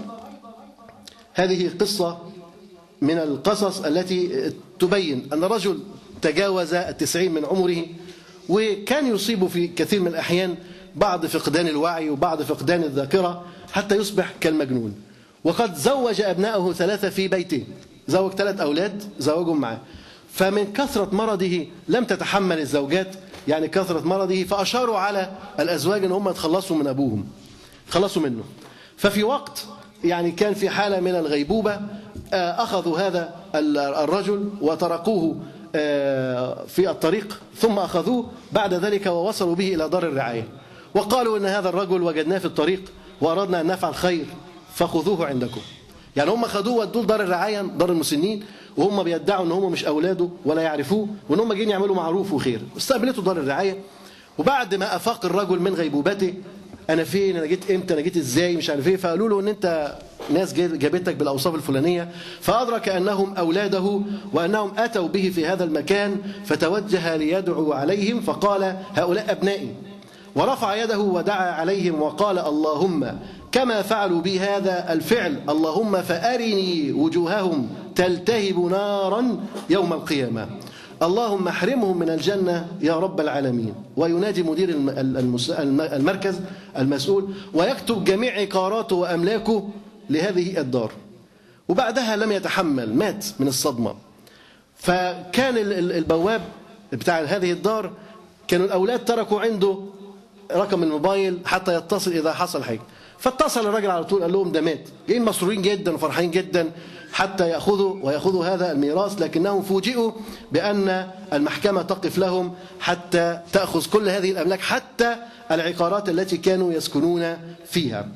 هذه قصة من القصص التي تبين أن رجل تجاوز التسعين من عمره وكان يصيب في كثير من الأحيان بعض فقدان الوعي وبعض فقدان الذاكرة حتى يصبح كالمجنون وقد زوج أبنائه ثلاثة في بيته زوج ثلاث أولاد زوجهم معه فمن كثرة مرضه لم تتحمل الزوجات يعني كثرة مرضه فأشاروا على الأزواج أن هم يتخلصوا من أبوهم خلصوا منه ففي وقت يعني كان في حالة من الغيبوبة آه، أخذوا هذا ال- الرجل وتركوه آه، في الطريق ثم أخذوه بعد ذلك ووصلوا به إلى دار الرعاية وقالوا إن هذا الرجل وجدناه في الطريق وأردنا أن نفعل خير فخذوه عندكم يعني هم خدوه ودوه لدار الرعاية دار المسنين وهم بيدعوا ان هم مش اولاده ولا يعرفوه وان هم جايين يعملوا معروف وخير استقبلته دار الرعايه وبعد ما افاق الرجل من غيبوبته انا فين انا جيت امتى انا جيت ازاي مش عارف ايه فقالوا له ان انت ناس جا- جابتك بالاوصاف الفلانيه فادرك انهم اولاده وانهم اتوا به في هذا المكان فتوجه ليدعو عليهم فقال هؤلاء ابنائي ورفع يده ودعا عليهم وقال اللهم كما فعلوا بي هذا الفعل اللهم فأرني وجوههم تلتهب نارا يوم القيامة اللهم احرمهم من الجنة يا رب العالمين وينادي مدير الم- المس- الم- المركز المسؤول ويكتب جميع عقاراته وأملاكه لهذه الدار وبعدها لم يتحمل مات من الصدمة فكان ال- ال- البواب بتاع هذه الدار كانوا الأولاد تركوا عنده رقم الموبايل حتى يتصل إذا حصل حاجة فاتصل الراجل على طول قال لهم ده مات جايين مسرورين جدا وفرحانين جدا حتى يأخذوا ويأخذوا هذا الميراث لكنهم فوجئوا بأن المحكمة تقف لهم حتى تأخذ كل هذه الأملاك حتى العقارات التي كانوا يسكنون فيها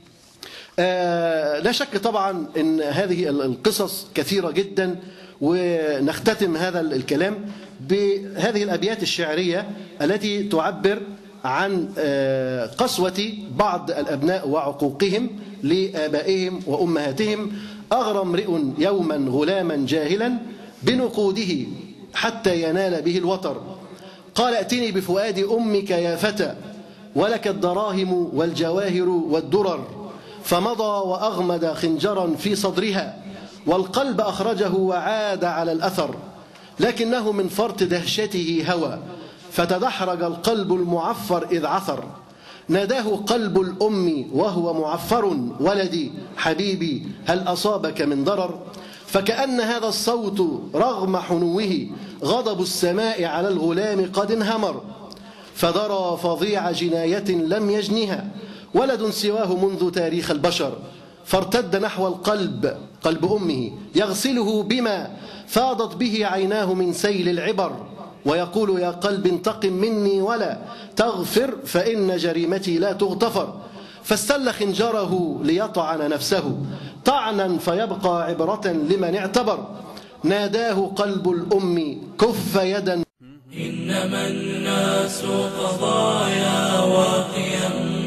آه، لا شك طبعا ان هذه ال- القصص كثيره جدا ونختتم هذا ال- الكلام بهذه الابيات الشعريه التي تعبر عن آه، قسوه بعض الابناء وعقوقهم لابائهم وامهاتهم اغرى امرئ يوما غلاما جاهلا بنقوده حتى ينال به الوطر قال ائتني بفؤاد امك يا فتى ولك الدراهم والجواهر والدرر فمضى وأغمد خنجرا في صدرها والقلب أخرجه وعاد على الأثر لكنه من فرط دهشته هوى فتدحرج القلب المعفر إذ عثر ناداه قلب الأم وهو معفر ولدي حبيبي هل أصابك من ضرر فكأن هذا الصوت رغم حنوه غضب السماء على الغلام قد انهمر فدرى فظيع جناية لم يجنها ولد سواه منذ تاريخ البشر فارتد نحو القلب قلب أمه يغسله بما فاضت به عيناه من سيل العبر ويقول يا قلب انتقم مني ولا تغفر فإن جريمتي لا تغتفر فاستل خنجره ليطعن نفسه طعنا فيبقى عبرة لمن اعتبر ناداه قلب الأم كف يدا إنما الناس قضايا وقيم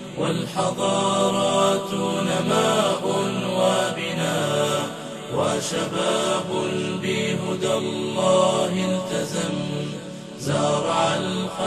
والحضارات نماء وبناء وشباب بهدى الله التزم زارع الخير